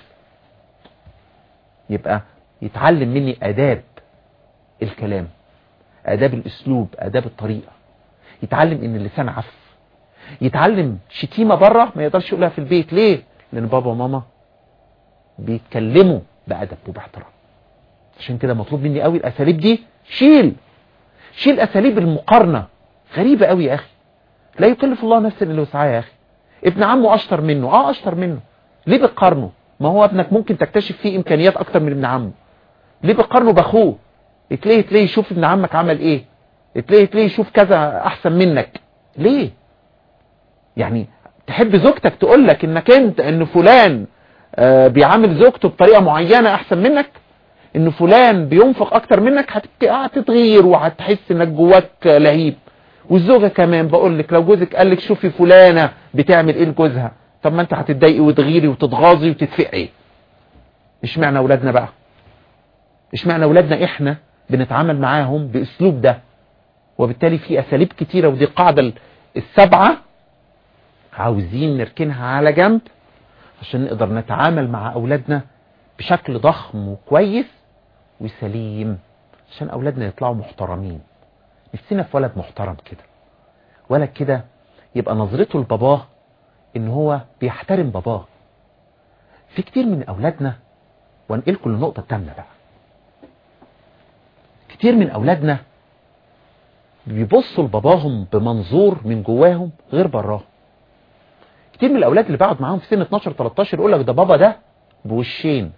يبقى يتعلم مني أداب الكلام أداب الأسلوب أداب الطريقة يتعلم إن اللسان عف يتعلم شتيمة بره ما يقدرش يقولها في البيت ليه لأن بابا وماما بيتكلموا بأدب وباحترام عشان كده مطلوب مني قوي الأساليب دي شيل شيل أساليب المقارنة غريبة قوي يا أخي لا يكلف الله نفسا الا وسعها يا اخي ابن عمه اشطر منه اه اشطر منه ليه بتقارنه ما هو ابنك ممكن تكتشف فيه امكانيات اكتر من ابن عمه ليه بتقارنه باخوه تلاقيه تلاقيه يشوف ابن عمك عمل ايه تلاقيه تلاقيه يشوف كذا احسن منك ليه يعني تحب زوجتك تقول لك انك انت ان فلان آه بيعامل زوجته بطريقه معينه احسن منك ان فلان بينفق اكتر منك هتت- هتتغير وهتحس انك جواك لهيب والزوجة كمان بقول لك لو جوزك قال لك شوفي فلانة بتعمل ايه لجوزها طب ما انت هتتضايقي وتغيري وتتغاظي وتتفقعي اشمعنى اولادنا بقى اشمعنى اولادنا احنا بنتعامل معاهم باسلوب ده وبالتالي في اساليب كتيرة ودي القاعدة ال- السبعة عاوزين نركنها على جنب عشان نقدر نتعامل مع اولادنا بشكل ضخم وكويس وسليم عشان اولادنا يطلعوا محترمين نفسنا في ولد محترم كده ولد كده يبقى نظرته لباباه ان هو بيحترم باباه في كتير من اولادنا وانقلكم للنقطة التامنة بقى كتير من اولادنا بيبصوا لباباهم بمنظور من جواهم غير براهم كتير من الاولاد اللي بقعد معاهم في سن 12 13 يقول لك ده بابا ده بوشين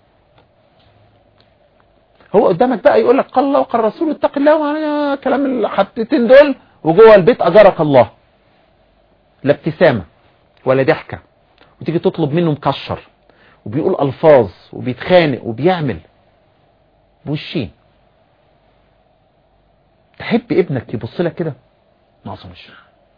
هو قدامك بقى يقول لك قال الله وقال الرسول اتق الله وعلى كلام الحبتين دول وجوه البيت اجرك الله لا ابتسامة ولا ضحكة وتيجي تطلب منه مكشر وبيقول ألفاظ وبيتخانق وبيعمل بوشين تحب ابنك يبص لك كده ما اظنش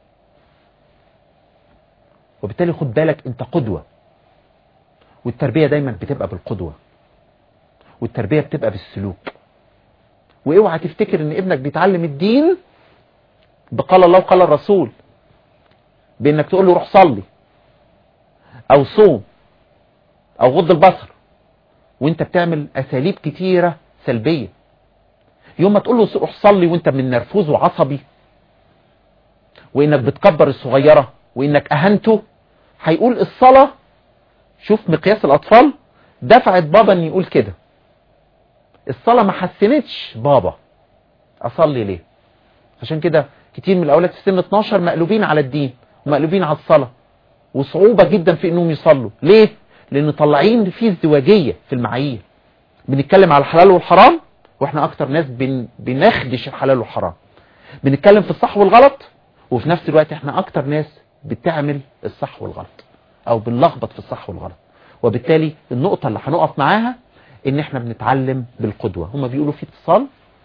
وبالتالي خد بالك انت قدوة والتربية دايما بتبقى بالقدوة والتربية بتبقى بالسلوك واوعى تفتكر ان ابنك بيتعلم الدين بقال الله وقال الرسول بانك تقول له روح صلي او صوم او غض البصر وانت بتعمل اساليب كتيرة سلبية يوم ما تقول له روح صلي وانت من نرفوز وعصبي وانك بتكبر الصغيرة وانك اهنته هيقول الصلاة شوف مقياس الاطفال دفعت بابا ان يقول كده الصلاة ما حسنتش بابا اصلي ليه عشان كده كتير من الاولاد في سن 12 مقلوبين على الدين ومقلوبين على الصلاة وصعوبة جدا في انهم يصلوا ليه لان طالعين في ازدواجية في المعايير بنتكلم على الحلال والحرام واحنا اكتر ناس بن... بنخدش الحلال والحرام بنتكلم في الصح والغلط وفي نفس الوقت احنا اكتر ناس بتعمل الصح والغلط او بنلخبط في الصح والغلط وبالتالي النقطة اللي هنقف معاها ان احنا بنتعلم بالقدوة هما بيقولوا في اتصال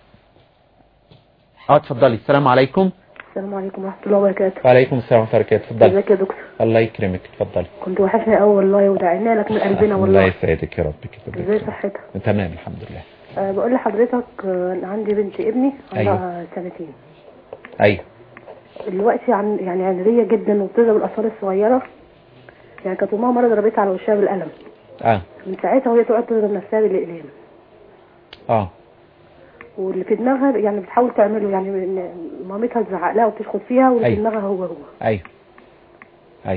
اه اتفضلي السلام عليكم السلام عليكم ورحمة الله وبركاته وعليكم السلام ورحمة الله وبركاته اتفضلي ازيك يا دكتور الله يكرمك اتفضلي كنت وحشني قوي والله ودعينا لك من قلبنا الله والله يسعدك يا رب كده ازاي صحتك تمام الحمد لله أه بقول لحضرتك آه، أنا عندي بنت ابني عندها سنتين ايوه دلوقتي عن يعني عنادية جدا وبتضرب الأطفال الصغيرة يعني كانت أمها مرة ضربتها على وشها بالقلم اه من ساعتها وهي تقعد تضرب نفسها بالإقلام اه واللي في دماغها يعني بتحاول تعمله يعني إن مامتها تزعق لها وتشخط فيها واللي أيوة. في دماغها هو هو ايوه ايوه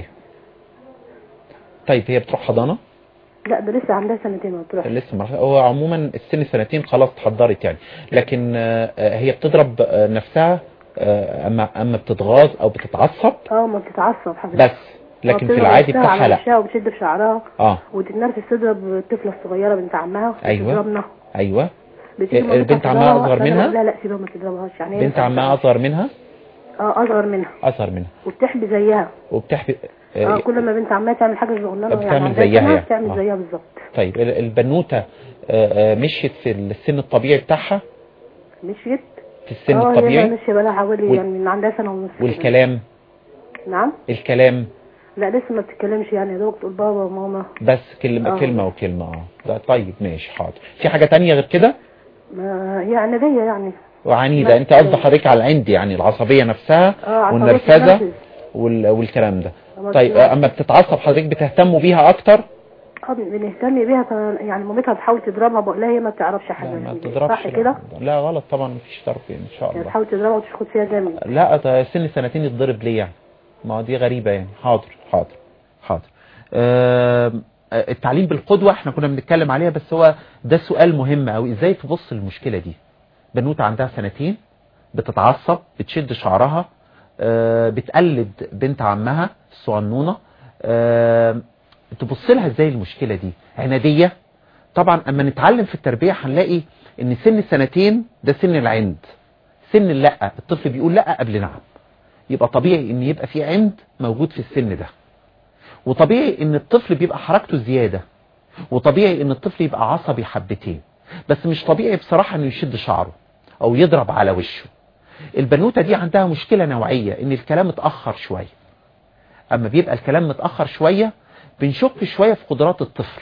طيب هي بتروح حضانة لا ده لسه عندها سنتين ما بتروحش لسه مرحلة هو عموما السن سنتين خلاص اتحضرت يعني لكن آه، آه، هي بتضرب آه، نفسها آه، اما اما بتتغاظ او بتتعصب اه ما بتتعصب حضرتك بس لكن في العادي بتاعها لا لا وبتشد في شعرها اه وتتنرفز تضرب الطفله الصغيره بنت عمها أيوة. بتضربنا ايوه بتيجي إيه، مامتها بنت عمها تضربها، أصغر لا، منها؟ لا لا سيبها ما تضربهاش يعني هي بنت بتعرف عمها اصغر منها اه اصغر منها اصغر منها وبتحبي زيها وبتحبي اه آه، كل ما بنت عمها تعمل حاجه صغننه بتعمل يعني عندها زيها سنة، يعني. بتعمل آه. زيها بالظبط طيب ال- البنوتة آه، آه، مشيت في السن الطبيعي بتاعها مشيت في السن اه هي الطبيعي ماشيه بقى لها حوالي وال- يعني من عندها سنه ونص كده. والكلام نعم الكلام لا لسه ما بتتكلمش يعني يا دوب تقول بابا وماما بس كلمة آه. كلمة وكلمة اه ده طيب ماشي حاضر في حاجة تانية غير كده ما هي عناديه يعني وعنيدة لا، انت قصد لا. حضرتك على العند يعني العصبية نفسها اه عصبية والنرفزة تتنرفز. وال... والكلام ده أما طيب بتنرفز. آه، اما بتتعصب حضرتك بتهتموا بيها اكتر اه بنهتم بيها ف- يعني مامتها بتحاول تضربها بقول لها هي ما بتعرفش حاجه لا ما يعني تضربش صح لا. كده لا غلط طبعا مفيش ضرب ان شاء يعني الله تحاول تضربها وتشخط فيها جامد لا ده سن سنتين يتضرب ليه يعني ما هو دي غريبة يعني حاضر حاضر حاضر آم، آه، التعليم بالقدوة احنا كنا بنتكلم عليها بس هو ده سؤال مهم قوي ازاي تبص للمشكلة دي بنوتة عندها سنتين بتتعصب بتشد شعرها آه، بتقلد بنت عمها الصغنونة آم، تبص لها ازاي المشكلة دي عنادية طبعا اما نتعلم في التربية هنلاقي ان سن السنتين ده سن العند سن لا الطفل بيقول لا قبل نعم يبقى طبيعي ان يبقى في عند موجود في السن ده وطبيعي ان الطفل بيبقى حركته زيادة وطبيعي ان الطفل يبقى عصبي حبتين بس مش طبيعي بصراحة انه يشد شعره او يضرب على وشه البنوتة دي عندها مشكلة نوعية ان الكلام اتأخر شوية اما بيبقى الكلام متأخر شوية بنشك شوية في قدرات الطفل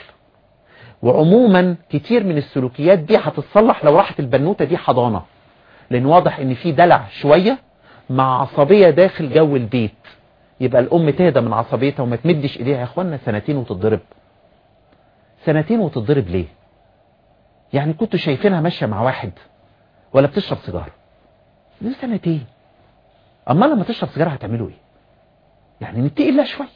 وعموما كتير من السلوكيات دي هتتصلح لو راحت البنوتة دي حضانة لان واضح ان في دلع شوية مع عصبية داخل جو البيت يبقى الام تهدى من عصبيتها وما تمدش ايديها يا اخوانا سنتين وتتضرب سنتين وتتضرب ليه يعني كنتوا شايفينها ماشية مع واحد ولا بتشرب سيجارة دي سنتين اما لما تشرب سيجارة هتعملوا ايه يعني نتقي الله شوية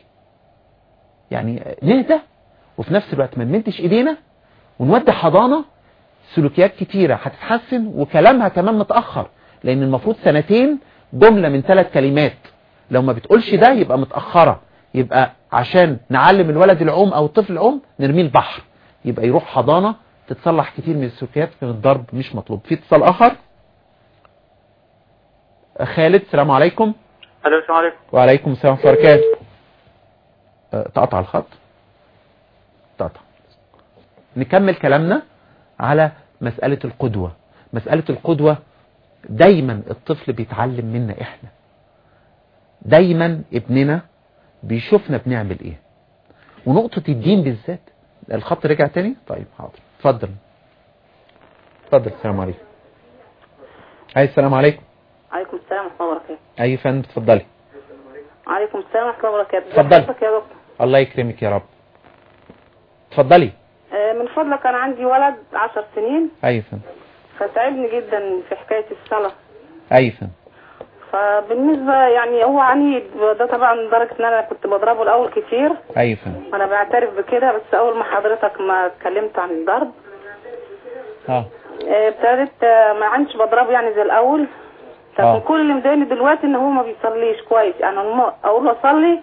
يعني نهدى وفي نفس الوقت ما نمدش ايدينا ونودي حضانة سلوكيات كتيرة هتتحسن وكلامها كمان متأخر لان المفروض سنتين جملة من ثلاث كلمات لو ما بتقولش ده يبقى متأخرة يبقى عشان نعلم الولد العوم او الطفل العوم نرميه البحر يبقى يروح حضانة تتصلح كتير من السلوكيات من الضرب مش مطلوب في اتصال اخر خالد السلام عليكم الو السلام عليكم وعليكم السلام ورحمة الله وبركاته أه، تقطع الخط تقطع نكمل كلامنا على مسألة القدوة مسألة القدوة دايما الطفل بيتعلم منا احنا دايما ابننا بيشوفنا بنعمل ايه ونقطة الدين بالذات الخط رجع تاني طيب حاضر اتفضل اتفضل السلام عليكم اي السلام عليكم عليكم السلام ورحمة الله وبركاته اي فندم اتفضلي عليكم السلام ورحمة الله وبركاته اتفضل. ازي حضرتك يا دكتور الله يكرمك يا رب اتفضلي آه، من فضلك أنا عندي ولد عشر سنين اي فندم فتعبني جدا في حكاية الصلاة اي فندم فبالنسبة يعني هو عنيد ده طبعا لدرجة ان انا كنت بضربه الاول كتير اي فندم وانا بعترف بكده بس اول ما حضرتك ما اتكلمت عن الضرب اه آه، ابتديت آه، ما عندش بضربه يعني زي الاول آه. لكن كل اللي مضايقني دلوقتي ان هو ما بيصليش كويس يعني لما اقول له اصلي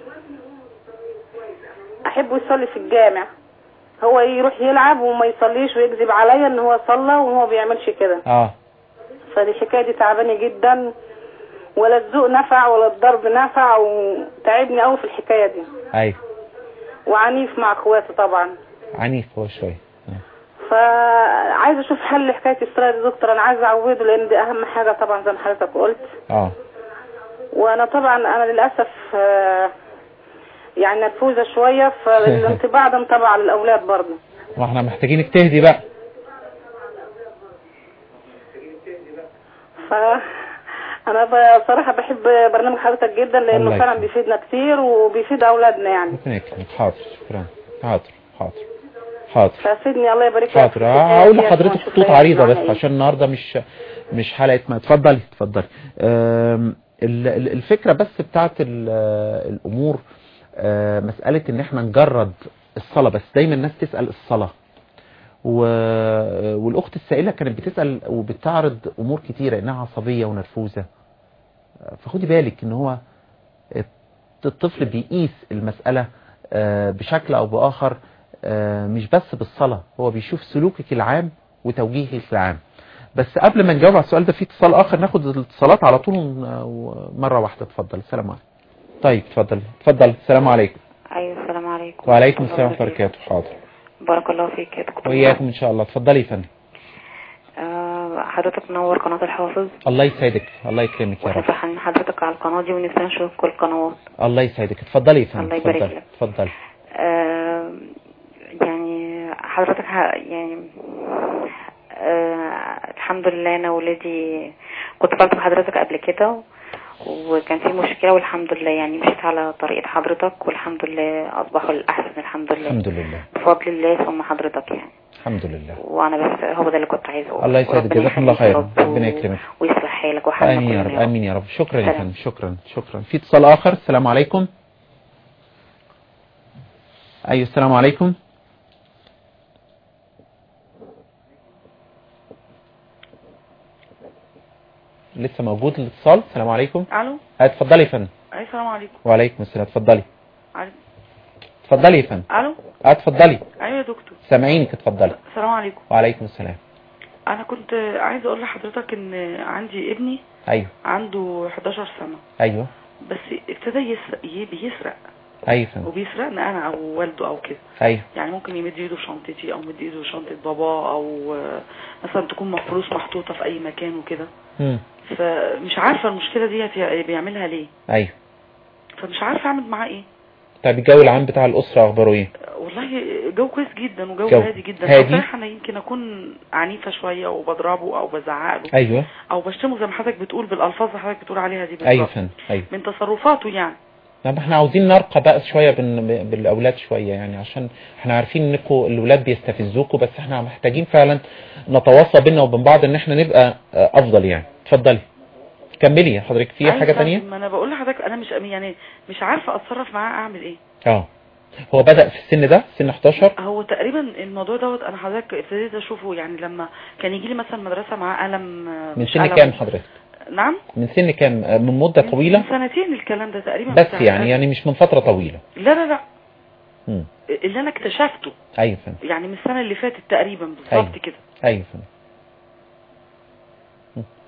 احبه يصلي في الجامع هو يروح يلعب وما يصليش ويكذب عليا ان هو صلى وهو بيعملش كده اه فدي الحكايه دي تعباني جدا ولا الذوق نفع ولا الضرب نفع وتعبني قوي في الحكايه دي اي وعنيف مع اخواته طبعا عنيف هو شوية آه. فعايز اشوف حل لحكايه الصلاه دي يا دكتور انا عايزه اعوده لان دي اهم حاجه طبعا زي ما حضرتك قلت اه وانا طبعا انا للاسف آه، يعني نرفوزه شويه فالانطباع ده انطبع على الاولاد برضه واحنا محتاجينك تهدي بقى ف انا بصراحه بحب برنامج حضرتك جدا الله لانه فعلا يكرمك. بيفيدنا كتير وبيفيد اولادنا يعني ربنا يكرمك حاضر شكرا حاضر حاضر حاضر فافيدني الله يبارك لك حاضر في الحكاية هقول دي عشان لحضرتك أشوف خطوط هي عريضة بس معناها إيه. عشان النهاردة مش مش حلقة ما اتفضلي اتفضلي أم، ال- ال- الفكرة بس بتاعت ال- الأمور أه، مسألة إن احنا نجرد الصلاة بس دايما الناس تسأل الصلاة و- والأخت السائلة كانت بتسأل وبتعرض أمور كتيرة إنها عصبية ونرفوزة فخدي بالك إن هو الطفل بيقيس المسألة آه، بشكل أو بآخر آه، مش بس بالصلاة هو بيشوف سلوكك العام وتوجيهك العام بس قبل ما نجاوب على السؤال ده في اتصال آخر ناخد الاتصالات على طول ون- مرة واحدة اتفضل السلام عليكم طيب اتفضل اتفضل السلام عليكم ايوه السلام عليكم وعليكم السلام ورحمة الله وبركاته حاضر بارك الله فيك يا دكتور وإياكم إن شاء الله اتفضلي يا فندم آه حضرتك منور قناة الحافظ الله يسعدك الله يكرمك يا رب وصفح عن حضرتك على القناة دي ونفسنا نشوف كل القنوات الله يسعدك اتفضلي يا فندم الله يبارك اتفضلي لك. اتفضلي آه يعني حضرتك ه- يعني آه الحمد لله انا ولادي كنت طلبت بحضرتك قبل كده وكان في مشكلة والحمد لله يعني مشيت على طريقة حضرتك والحمد لله أصبحوا الأحسن الحمد لله الحمد لله بفضل الله ثم حضرتك يعني الحمد لله وانا بس هو ده اللي كنت عايزه اقوله الله يسعدك ربنا جزاكم الله يخليك يا خيرا رب ربنا و- يكرمك ويصلح حالك وحالنا امين يا كلنا رب امين يا رب شكرا يا سلام. فندم شكرا شكرا في اتصال اخر السلام عليكم ايوه السلام عليكم لسه موجود الاتصال السلام عليكم الو ها، اتفضلي يا فندم اي السلام عليكم وعليكم السلام اتفضلي عليكم. اتفضلي يا فندم الو اه، اتفضلي ايوه يا دكتور سامعينك اتفضلي السلام عليكم وعليكم السلام انا كنت عايزه اقول لحضرتك ان عندي ابني ايوه عنده 11 سنه ايوه بس ابتدى يسرق ي- بيسرق ايوه يا فندم وبيسرقني انا او والده او كده ايوه يعني ممكن يمد ايده في شنطتي او مد ايده في شنطه بابا او آه، مثلا تكون فلوس محطوطه في اي مكان وكده مم. فمش عارفه المشكله دي بيعملها ليه ايوه فمش عارفه اعمل معاه ايه طيب الجو العام بتاع الاسره اخباره ايه والله جو كويس جدا وجو جو هادي جدا هادي؟ بصراحه انا يمكن اكون عنيفه شويه وبضربه او بزعق له ايوه او بشتمه زي ما حضرتك بتقول بالالفاظ اللي حضرتك بتقول عليها دي بالظبط ايوه يا فندم ايوه من تصرفاته يعني طب احنا عاوزين نرقى بقى شويه بال- بالاولاد شويه يعني عشان احنا عارفين انكم الاولاد بيستفزوكوا بس احنا محتاجين فعلا نتواصى بينا وبين بعض ان احنا نبقى آه، افضل يعني اتفضلي كملي يا حضرتك في أيوة حاجه فعلا، تانية ما انا بقول لحضرتك انا مش يعني مش عارفه اتصرف معاه اعمل ايه اه هو بدأ في السن ده سن 11 هو تقريبا الموضوع دوت انا حضرتك ابتديت اشوفه يعني لما كان يجي لي مثلا مدرسه معاه قلم آه، من مش سن قلم. كام حضرتك نعم من سن كام آه، من مدة من طويلة سنتين الكلام ده تقريبا بس بتاع يعني القلم. يعني مش من فترة طويلة لا لا لا مم. اللي انا اكتشفته ايوه فندم يعني من السنه اللي فاتت تقريبا بالظبط أيوة. كده ايوه فندم مم.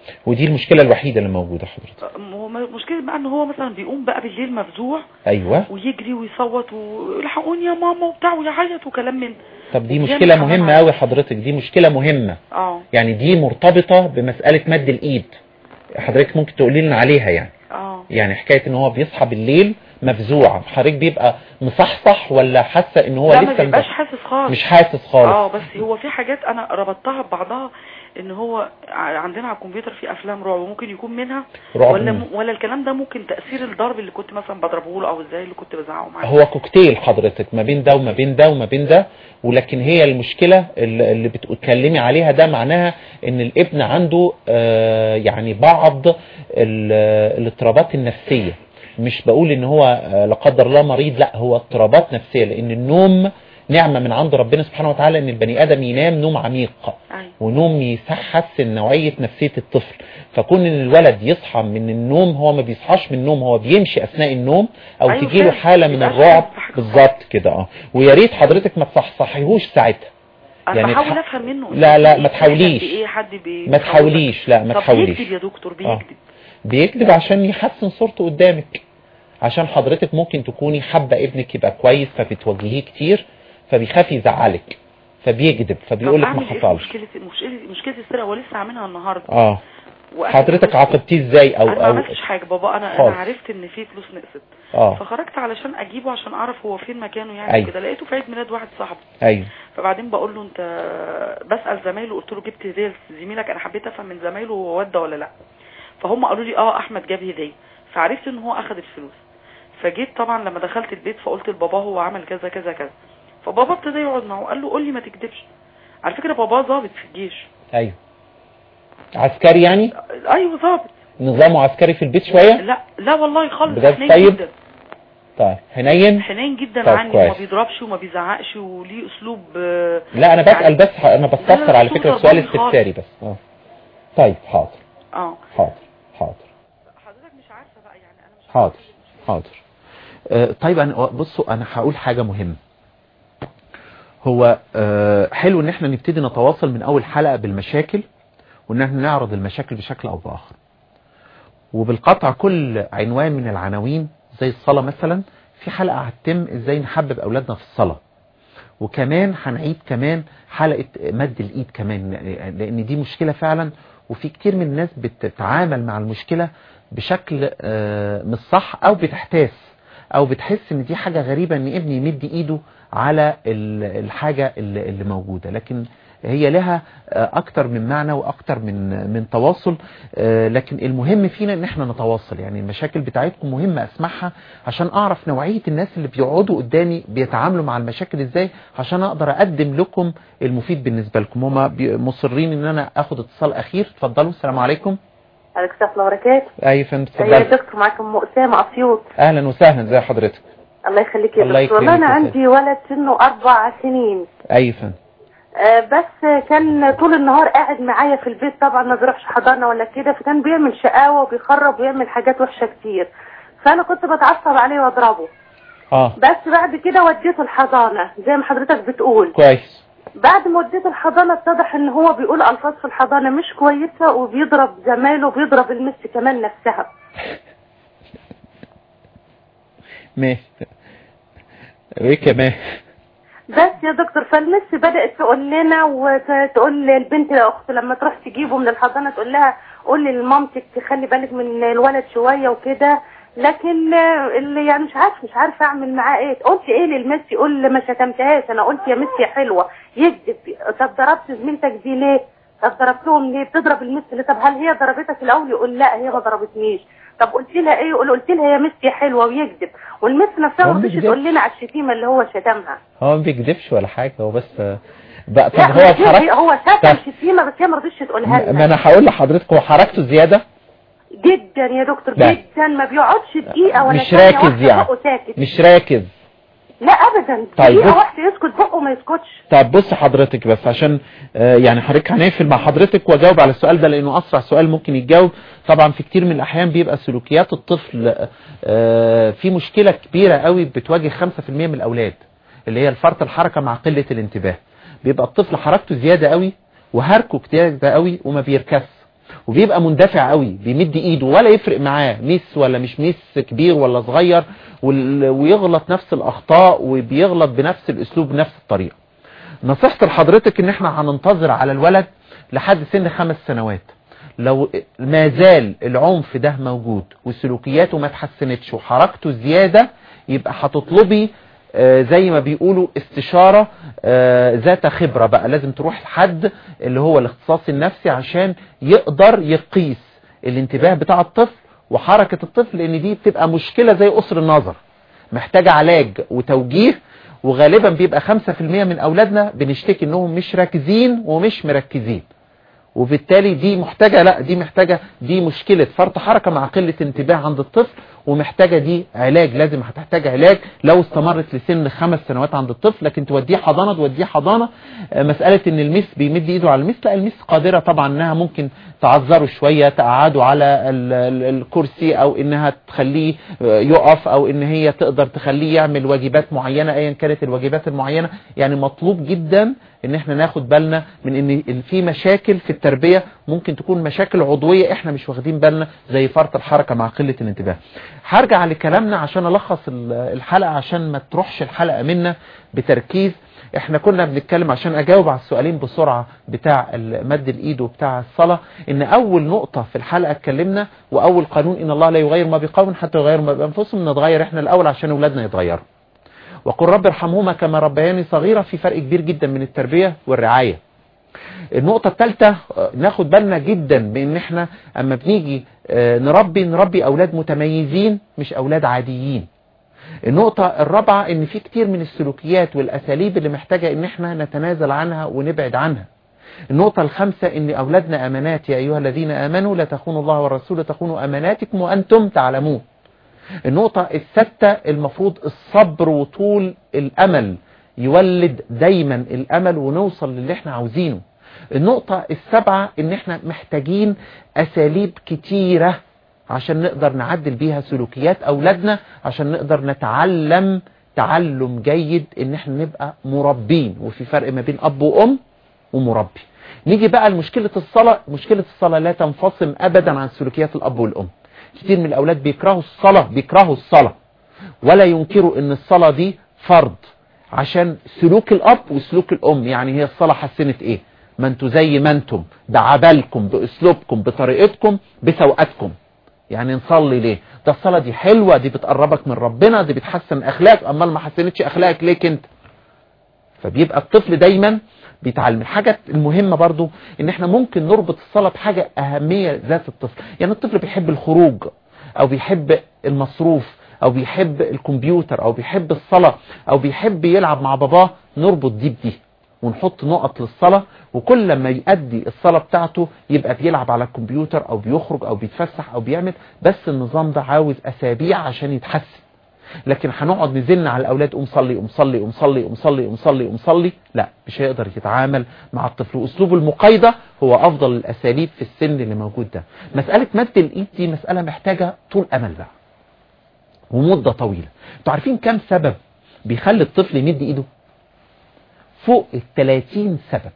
ودي المشكلة الوحيدة اللي موجودة حضرتك هو مشكلة بقى ان هو مثلا بيقوم بقى بالليل مفزوع ايوه ويجري ويصوت والحقوني يا ماما وبتاع ويعيط وكلام من طب دي وبيعمل مشكلة حمام مهمة عادي. قوي حضرتك دي مشكلة مهمة اه يعني دي مرتبطة بمسألة مد الايد حضرتك ممكن تقولي لنا عليها يعني اه يعني حكاية ان هو بيصحى بالليل مفزوع حضرتك بيبقى مصحصح ولا حاسة ان هو لا ما لسه بيبقاش مز- حاسس خالص مش حاسس خالص اه بس هو في حاجات انا ربطتها ببعضها ان هو ع- عندنا على الكمبيوتر في افلام رعب ممكن يكون منها رعب ولا منها. م... ولا الكلام ده ممكن تاثير الضرب اللي كنت مثلا بضربه له او ازاي اللي كنت بزعقه معاه هو كوكتيل حضرتك ما بين ده وما بين ده وما بين ده ولكن هي المشكلة اللي اللي بتتكلمي عليها ده معناها ان الابن عنده آه، يعني بعض ال- الاضطرابات النفسية مش بقول ان هو آه، لا قدر الله مريض لا هو اضطرابات نفسية لان النوم نعمة من عند ربنا سبحانه وتعالى ان البني ادم ينام نوم عميق أيوة. ونوم يحسن نوعية نفسية الطفل فكون ان الولد يصحى من النوم هو ما بيصحاش من النوم هو بيمشي اثناء النوم او أيوة تجيله فعلا. حالة من يبقى الرعب حاسس بحاجة بالظبط كده اه ويا ريت حضرتك ما تصحصحيهوش ساعتها انا يعني بحاول تح- افهم منه لا لا إيه ما تحاوليش حد ايه حد بي ما تحاوليش لا ما طب تحاوليش بيكذب يا دكتور آه. بيكذب بيكذب عشان يحسن صورته قدامك عشان حضرتك ممكن تكوني حابة ابنك يبقى كويس فبتواجهيه كتير فبيخاف يزعلك فبيكذب فبيقول لك طب ما أعمل إيه في حصلش مشكله مشكله مشكله السرقه ولسه عاملها النهارده اه وأنا حضرتك بص- عاقبتيه ازاي او انا ما او عملتش حاجه بابا انا خالص. انا عرفت ان في فلوس نقصت اه فخرجت علشان اجيبه عشان اعرف هو فين مكانه يعني أيوة. كده لقيته في عيد ميلاد واحد صاحبي ايوه فبعدين بقول له انت بسال زمايله قلت له جبت هديه لزميلك انا حبيت افهم من زمايله هو ودى ولا لا فهم قالوا لي اه احمد جاب هديه فعرفت ان هو اخذ الفلوس فجيت طبعا لما دخلت البيت فقلت لبابا هو عمل كذا كذا كذا فبابا ابتدى يقعد معه قال له قول لي ما تكذبش على فكره بابا ضابط في الجيش ايوه عسكري يعني ايوه ضابط نظامه عسكري في البيت شوية لا لا والله خالص بجد حنين طيب؟ جدا طيب حنين حنين جدا طب عني كويس. وما بيضربش وما بيزعقش وليه اسلوب آه، لا انا بسأل يعني- بس انا بستفسر لا، على صوت فكرة السؤال ضرباني خالص. استفساري بس اه طيب حاضر اه حاضر حاضر حضرتك مش عارفه بقى يعني انا مش حاضر حاضر آه، طيب انا بصوا انا هقول حاجة مهمة هو آه، حلو ان احنا نبتدي نتواصل من اول حلقة بالمشاكل وان احنا نعرض المشاكل بشكل او باخر وبالقطع كل عنوان من العناوين زي الصلاة مثلا في حلقة هتتم ازاي نحبب اولادنا في الصلاة وكمان هنعيد كمان حلقة مد الايد كمان لان دي مشكلة فعلا وفي كتير من الناس بتتعامل مع المشكلة بشكل آه، مش صح او بتحتاس او بتحس ان دي حاجة غريبة ان ابني يمد ايده على ال- الحاجة اللي اللي موجودة لكن هي لها آه، اكتر من معنى واكتر من من تواصل آه، لكن المهم فينا ان احنا نتواصل يعني المشاكل بتاعتكم مهمة اسمعها عشان اعرف نوعية الناس اللي بيقعدوا قدامي بيتعاملوا مع المشاكل ازاي عشان اقدر اقدم لكم المفيد بالنسبة لكم هما بي- مصرين ان انا اخد اتصال اخير اتفضلوا السلام عليكم عليك السلام وبركاته اي فندم يا اتفضل دكتور معاكم ام اسامه اسيوط اهلا وسهلا ازي حضرتك الله يخليك يا الله دكتور والله انا يكرمك يا عندي ولد سنه اربع سنين اي فندم آه، بس كان طول النهار قاعد معايا في البيت طبعا ما بيروحش حضانه ولا كده فكان بيعمل شقاوه وبيخرب ويعمل حاجات وحشه كتير فانا كنت بتعصب عليه واضربه اه بس بعد كده وديته الحضانه زي ما حضرتك بتقول كويس بعد ما وديته الحضانه اتضح ان هو بيقول الفاظ في الحضانه مش كويسه وبيضرب زمايله وبيضرب المس كمان نفسها ماشي وايه كمان بس يا دكتور فالمس بدأت تقول لنا وتقول للبنت يا اخت لما تروح تجيبه من الحضانة تقول لها قولي لمامتك تخلي بالك من الولد شوية وكده لكن آه، اللي يعني مش عارف مش عارفه اعمل معاه ايه قلت ايه للمس يقول ما شتمتهاش انا قلت يا مس يا حلوه يكذب طب ضربت زميلتك دي ليه طب ضربتهم ليه بتضرب المس ليه طب هل هي ضربتك الاول يقول لا هي ما ضربتنيش طب قلت لها ايه يقول قلت لها يا مس يا حلوه ويكذب والمس نفسها هو ما مش رضيتش كده. تقول لنا على الشتيمه اللي هو شتمها هو ما بيكذبش ولا حاجة هو بس بقى طب لا هو هو حركة هو شتم طب شتيمه بس هي ما رضيتش تقولها ما لنا انا هقول لحضرتك هو حركته زيادة جدا يا دكتور لا. جدا ما بيقعدش دقيقه ولا مش ثانية راكز واحدة يعني. بقه ساكت مش راكز لا ابدا طيب دقيقه بص. واحده يسكت بقه ما يسكتش طب بص حضرتك بس عشان آه، يعني حضرتك هنقفل مع حضرتك واجاوب على السؤال ده لانه اسرع سؤال ممكن يتجاوب طبعا في كتير من الاحيان بيبقى سلوكيات الطفل آه، في مشكلة كبيرة قوي بتواجه 5% من الاولاد اللي هي الفرط الحركة مع قلة الانتباه بيبقى الطفل حركته زيادة قوي وهركه كتير ده قوي وما بيركز وبيبقى مندفع قوي بيمد ايده ولا يفرق معاه ميس ولا مش ميس كبير ولا صغير وال- ويغلط نفس الاخطاء وبيغلط بنفس الاسلوب بنفس الطريقة نصيحتي لحضرتك ان احنا هننتظر على الولد لحد سن خمس سنوات لو ما زال العنف ده موجود وسلوكياته ما اتحسنتش وحركته زيادة يبقى هتطلبي آه، زي ما بيقولوا استشارة آه، ذات خبرة بقى لازم تروح لحد اللي هو الاختصاص النفسي عشان يقدر يقيس الانتباه بتاع الطفل وحركة الطفل لان دي بتبقى مشكلة زي قصر النظر محتاجة علاج وتوجيه وغالبا بيبقى 5% من اولادنا بنشتكي انهم مش راكزين ومش مركزين وبالتالي دي محتاجة لا دي محتاجة دي مشكلة فرط حركة مع قلة انتباه عند الطفل ومحتاجة دي علاج لازم هتحتاج علاج لو استمرت لسن خمس سنوات عند الطفل لكن توديه حضانة توديه حضانة آه، مسألة ان المس بيمد ايده على المس لا المس قادرة طبعا انها ممكن تعذره شوية تقعده على ال- ال- الكرسي او انها تخليه آه، يقف او ان هي تقدر تخليه يعمل واجبات معينة ايا كانت الواجبات المعينة يعني مطلوب جدا ان احنا ناخد بالنا من ان إن في مشاكل في التربية ممكن تكون مشاكل عضوية احنا مش واخدين بالنا زي فرط الحركة مع قلة الانتباه هرجع لكلامنا عشان الخص ال- الحلقة عشان ما تروحش الحلقة منا بتركيز احنا كنا بنتكلم عشان اجاوب على السؤالين بسرعة بتاع ال- مد الايد وبتاع الصلاة ان اول نقطة في الحلقة اتكلمنا واول قانون ان الله لا يغير ما بقوم حتى يغيروا ما بانفسهم نتغير احنا الاول عشان اولادنا يتغيروا وقل رب ارحمهما كما ربياني صغيرة في فرق كبير جدا من التربية والرعاية النقطة الثالثة آه، ناخد بالنا جدا بان احنا اما بنيجي آه، نربي نربي اولاد متميزين مش اولاد عاديين النقطة الرابعة ان في كتير من السلوكيات والاساليب اللي محتاجة ان احنا نتنازل عنها ونبعد عنها النقطة الخامسة ان اولادنا امانات يا ايها الذين امنوا لا تخونوا الله والرسول تخونوا اماناتكم وانتم تعلمون النقطة الستة المفروض الصبر وطول الأمل يولد دايما الأمل ونوصل للي احنا عاوزينه النقطة السبعة ان احنا محتاجين أساليب كتيرة عشان نقدر نعدل بيها سلوكيات أولادنا عشان نقدر نتعلم تعلم جيد ان احنا نبقى مربين وفي فرق ما بين أب وأم ومربي نيجي بقى لمشكلة الصلاة مشكلة الصلاة لا تنفصم أبدا عن سلوكيات الأب والأم كتير من الأولاد بيكرهوا الصلاة بيكرهوا الصلاة ولا ينكروا ان الصلاة دي فرض عشان سلوك الأب وسلوك الأم يعني هي الصلاة حسنت ايه ما انتوا زي ما انتم بعبالكم بأسلوبكم بطريقتكم بسوقاتكم يعني نصلي ليه ده الصلاة دي حلوة دي بتقربك من ربنا دي بتحسن أخلاقك أمال ما حسنتش أخلاقك ليك انت فبيبقى الطفل دايما بيتعلم الحاجة المهمة برضو ان احنا ممكن نربط الصلاة بحاجة اهمية ذات الطفل يعني الطفل بيحب الخروج او بيحب المصروف او بيحب الكمبيوتر او بيحب الصلاة او بيحب يلعب مع باباه نربط دي بدي ونحط نقط للصلاة وكل لما يؤدي الصلاة بتاعته يبقى بيلعب على الكمبيوتر او بيخرج او بيتفسح او بيعمل بس النظام ده عاوز اسابيع عشان يتحسن لكن هنقعد نزلنا على الاولاد قوم صلي قوم صلي قوم صلي قوم صلي قوم صلي قوم صلي لا مش هيقدر يتعامل مع الطفل واسلوب المقايضه هو افضل الاساليب في السن اللي موجود ده مساله مد الايد دي مساله محتاجه طول امل بقى ومده طويله انتوا عارفين كم سبب بيخلي الطفل يمد ايده فوق ال 30 سبب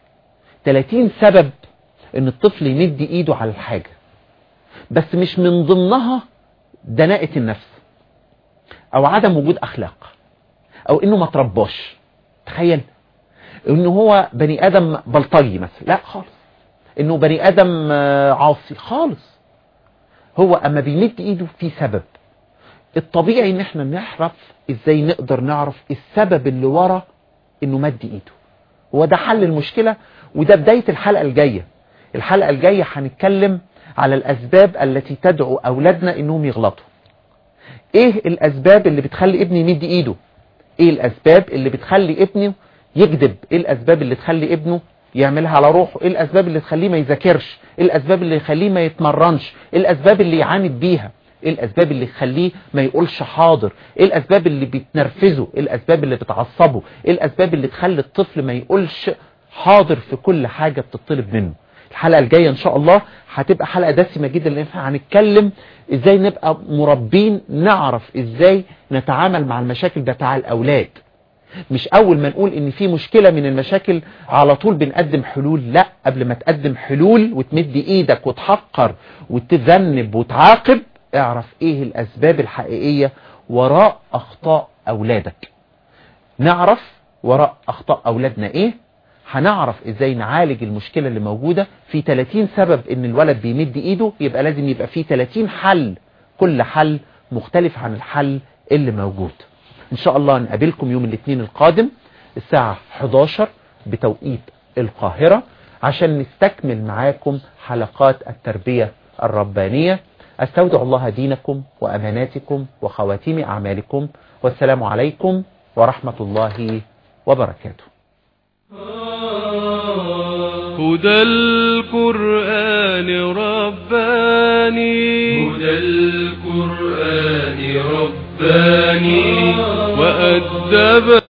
30 سبب ان الطفل يمد ايده على الحاجه بس مش من ضمنها دناءه النفس او عدم وجود اخلاق او انه ما ترباش تخيل انه هو بني ادم بلطجي مثلا لا خالص انه بني ادم آه، عاصي خالص هو اما بيمد ايده في سبب الطبيعي ان احنا نعرف ازاي نقدر نعرف السبب اللي ورا انه مد ايده هو ده حل المشكلة وده بداية الحلقة الجاية الحلقة الجاية هنتكلم على الاسباب التي تدعو اولادنا انهم يغلطوا ايه الاسباب اللي بتخلي ابني يمد ايده ايه الاسباب اللي بتخلي ابنه يكذب ايه الاسباب اللي تخلي ابنه يعملها على روحه ايه الاسباب اللي تخليه ما يذاكرش ايه الاسباب اللي يخليه ما يتمرنش ايه الاسباب اللي يعاند بيها ايه الاسباب اللي تخليه ما يقولش حاضر ايه الاسباب اللي بتنرفزه ايه الاسباب اللي بتعصبه ايه الاسباب اللي تخلي الطفل ما يقولش حاضر في كل حاجة بتطلب منه الحلقة الجاية ان شاء الله هتبقى حلقة دسمة جدا لان احنا هنتكلم ازاي نبقى مربين نعرف ازاي نتعامل مع المشاكل بتاع الاولاد مش اول ما نقول ان في مشكلة من المشاكل على طول بنقدم حلول لا قبل ما تقدم حلول وتمد ايدك وتحقر وتذنب وتعاقب اعرف ايه الاسباب الحقيقية وراء اخطاء اولادك نعرف وراء اخطاء اولادنا ايه هنعرف ازاي نعالج المشكلة اللي موجودة في 30 سبب ان الولد بيمد ايده يبقى لازم يبقى في 30 حل كل حل مختلف عن الحل اللي موجود ان شاء الله نقابلكم يوم الاثنين القادم الساعة 11 بتوقيت القاهرة عشان نستكمل معاكم حلقات التربية الربانية استودع الله دينكم واماناتكم وخواتيم اعمالكم والسلام عليكم ورحمة الله وبركاته هدى القرآن رباني هدى القرآن رباني وأدب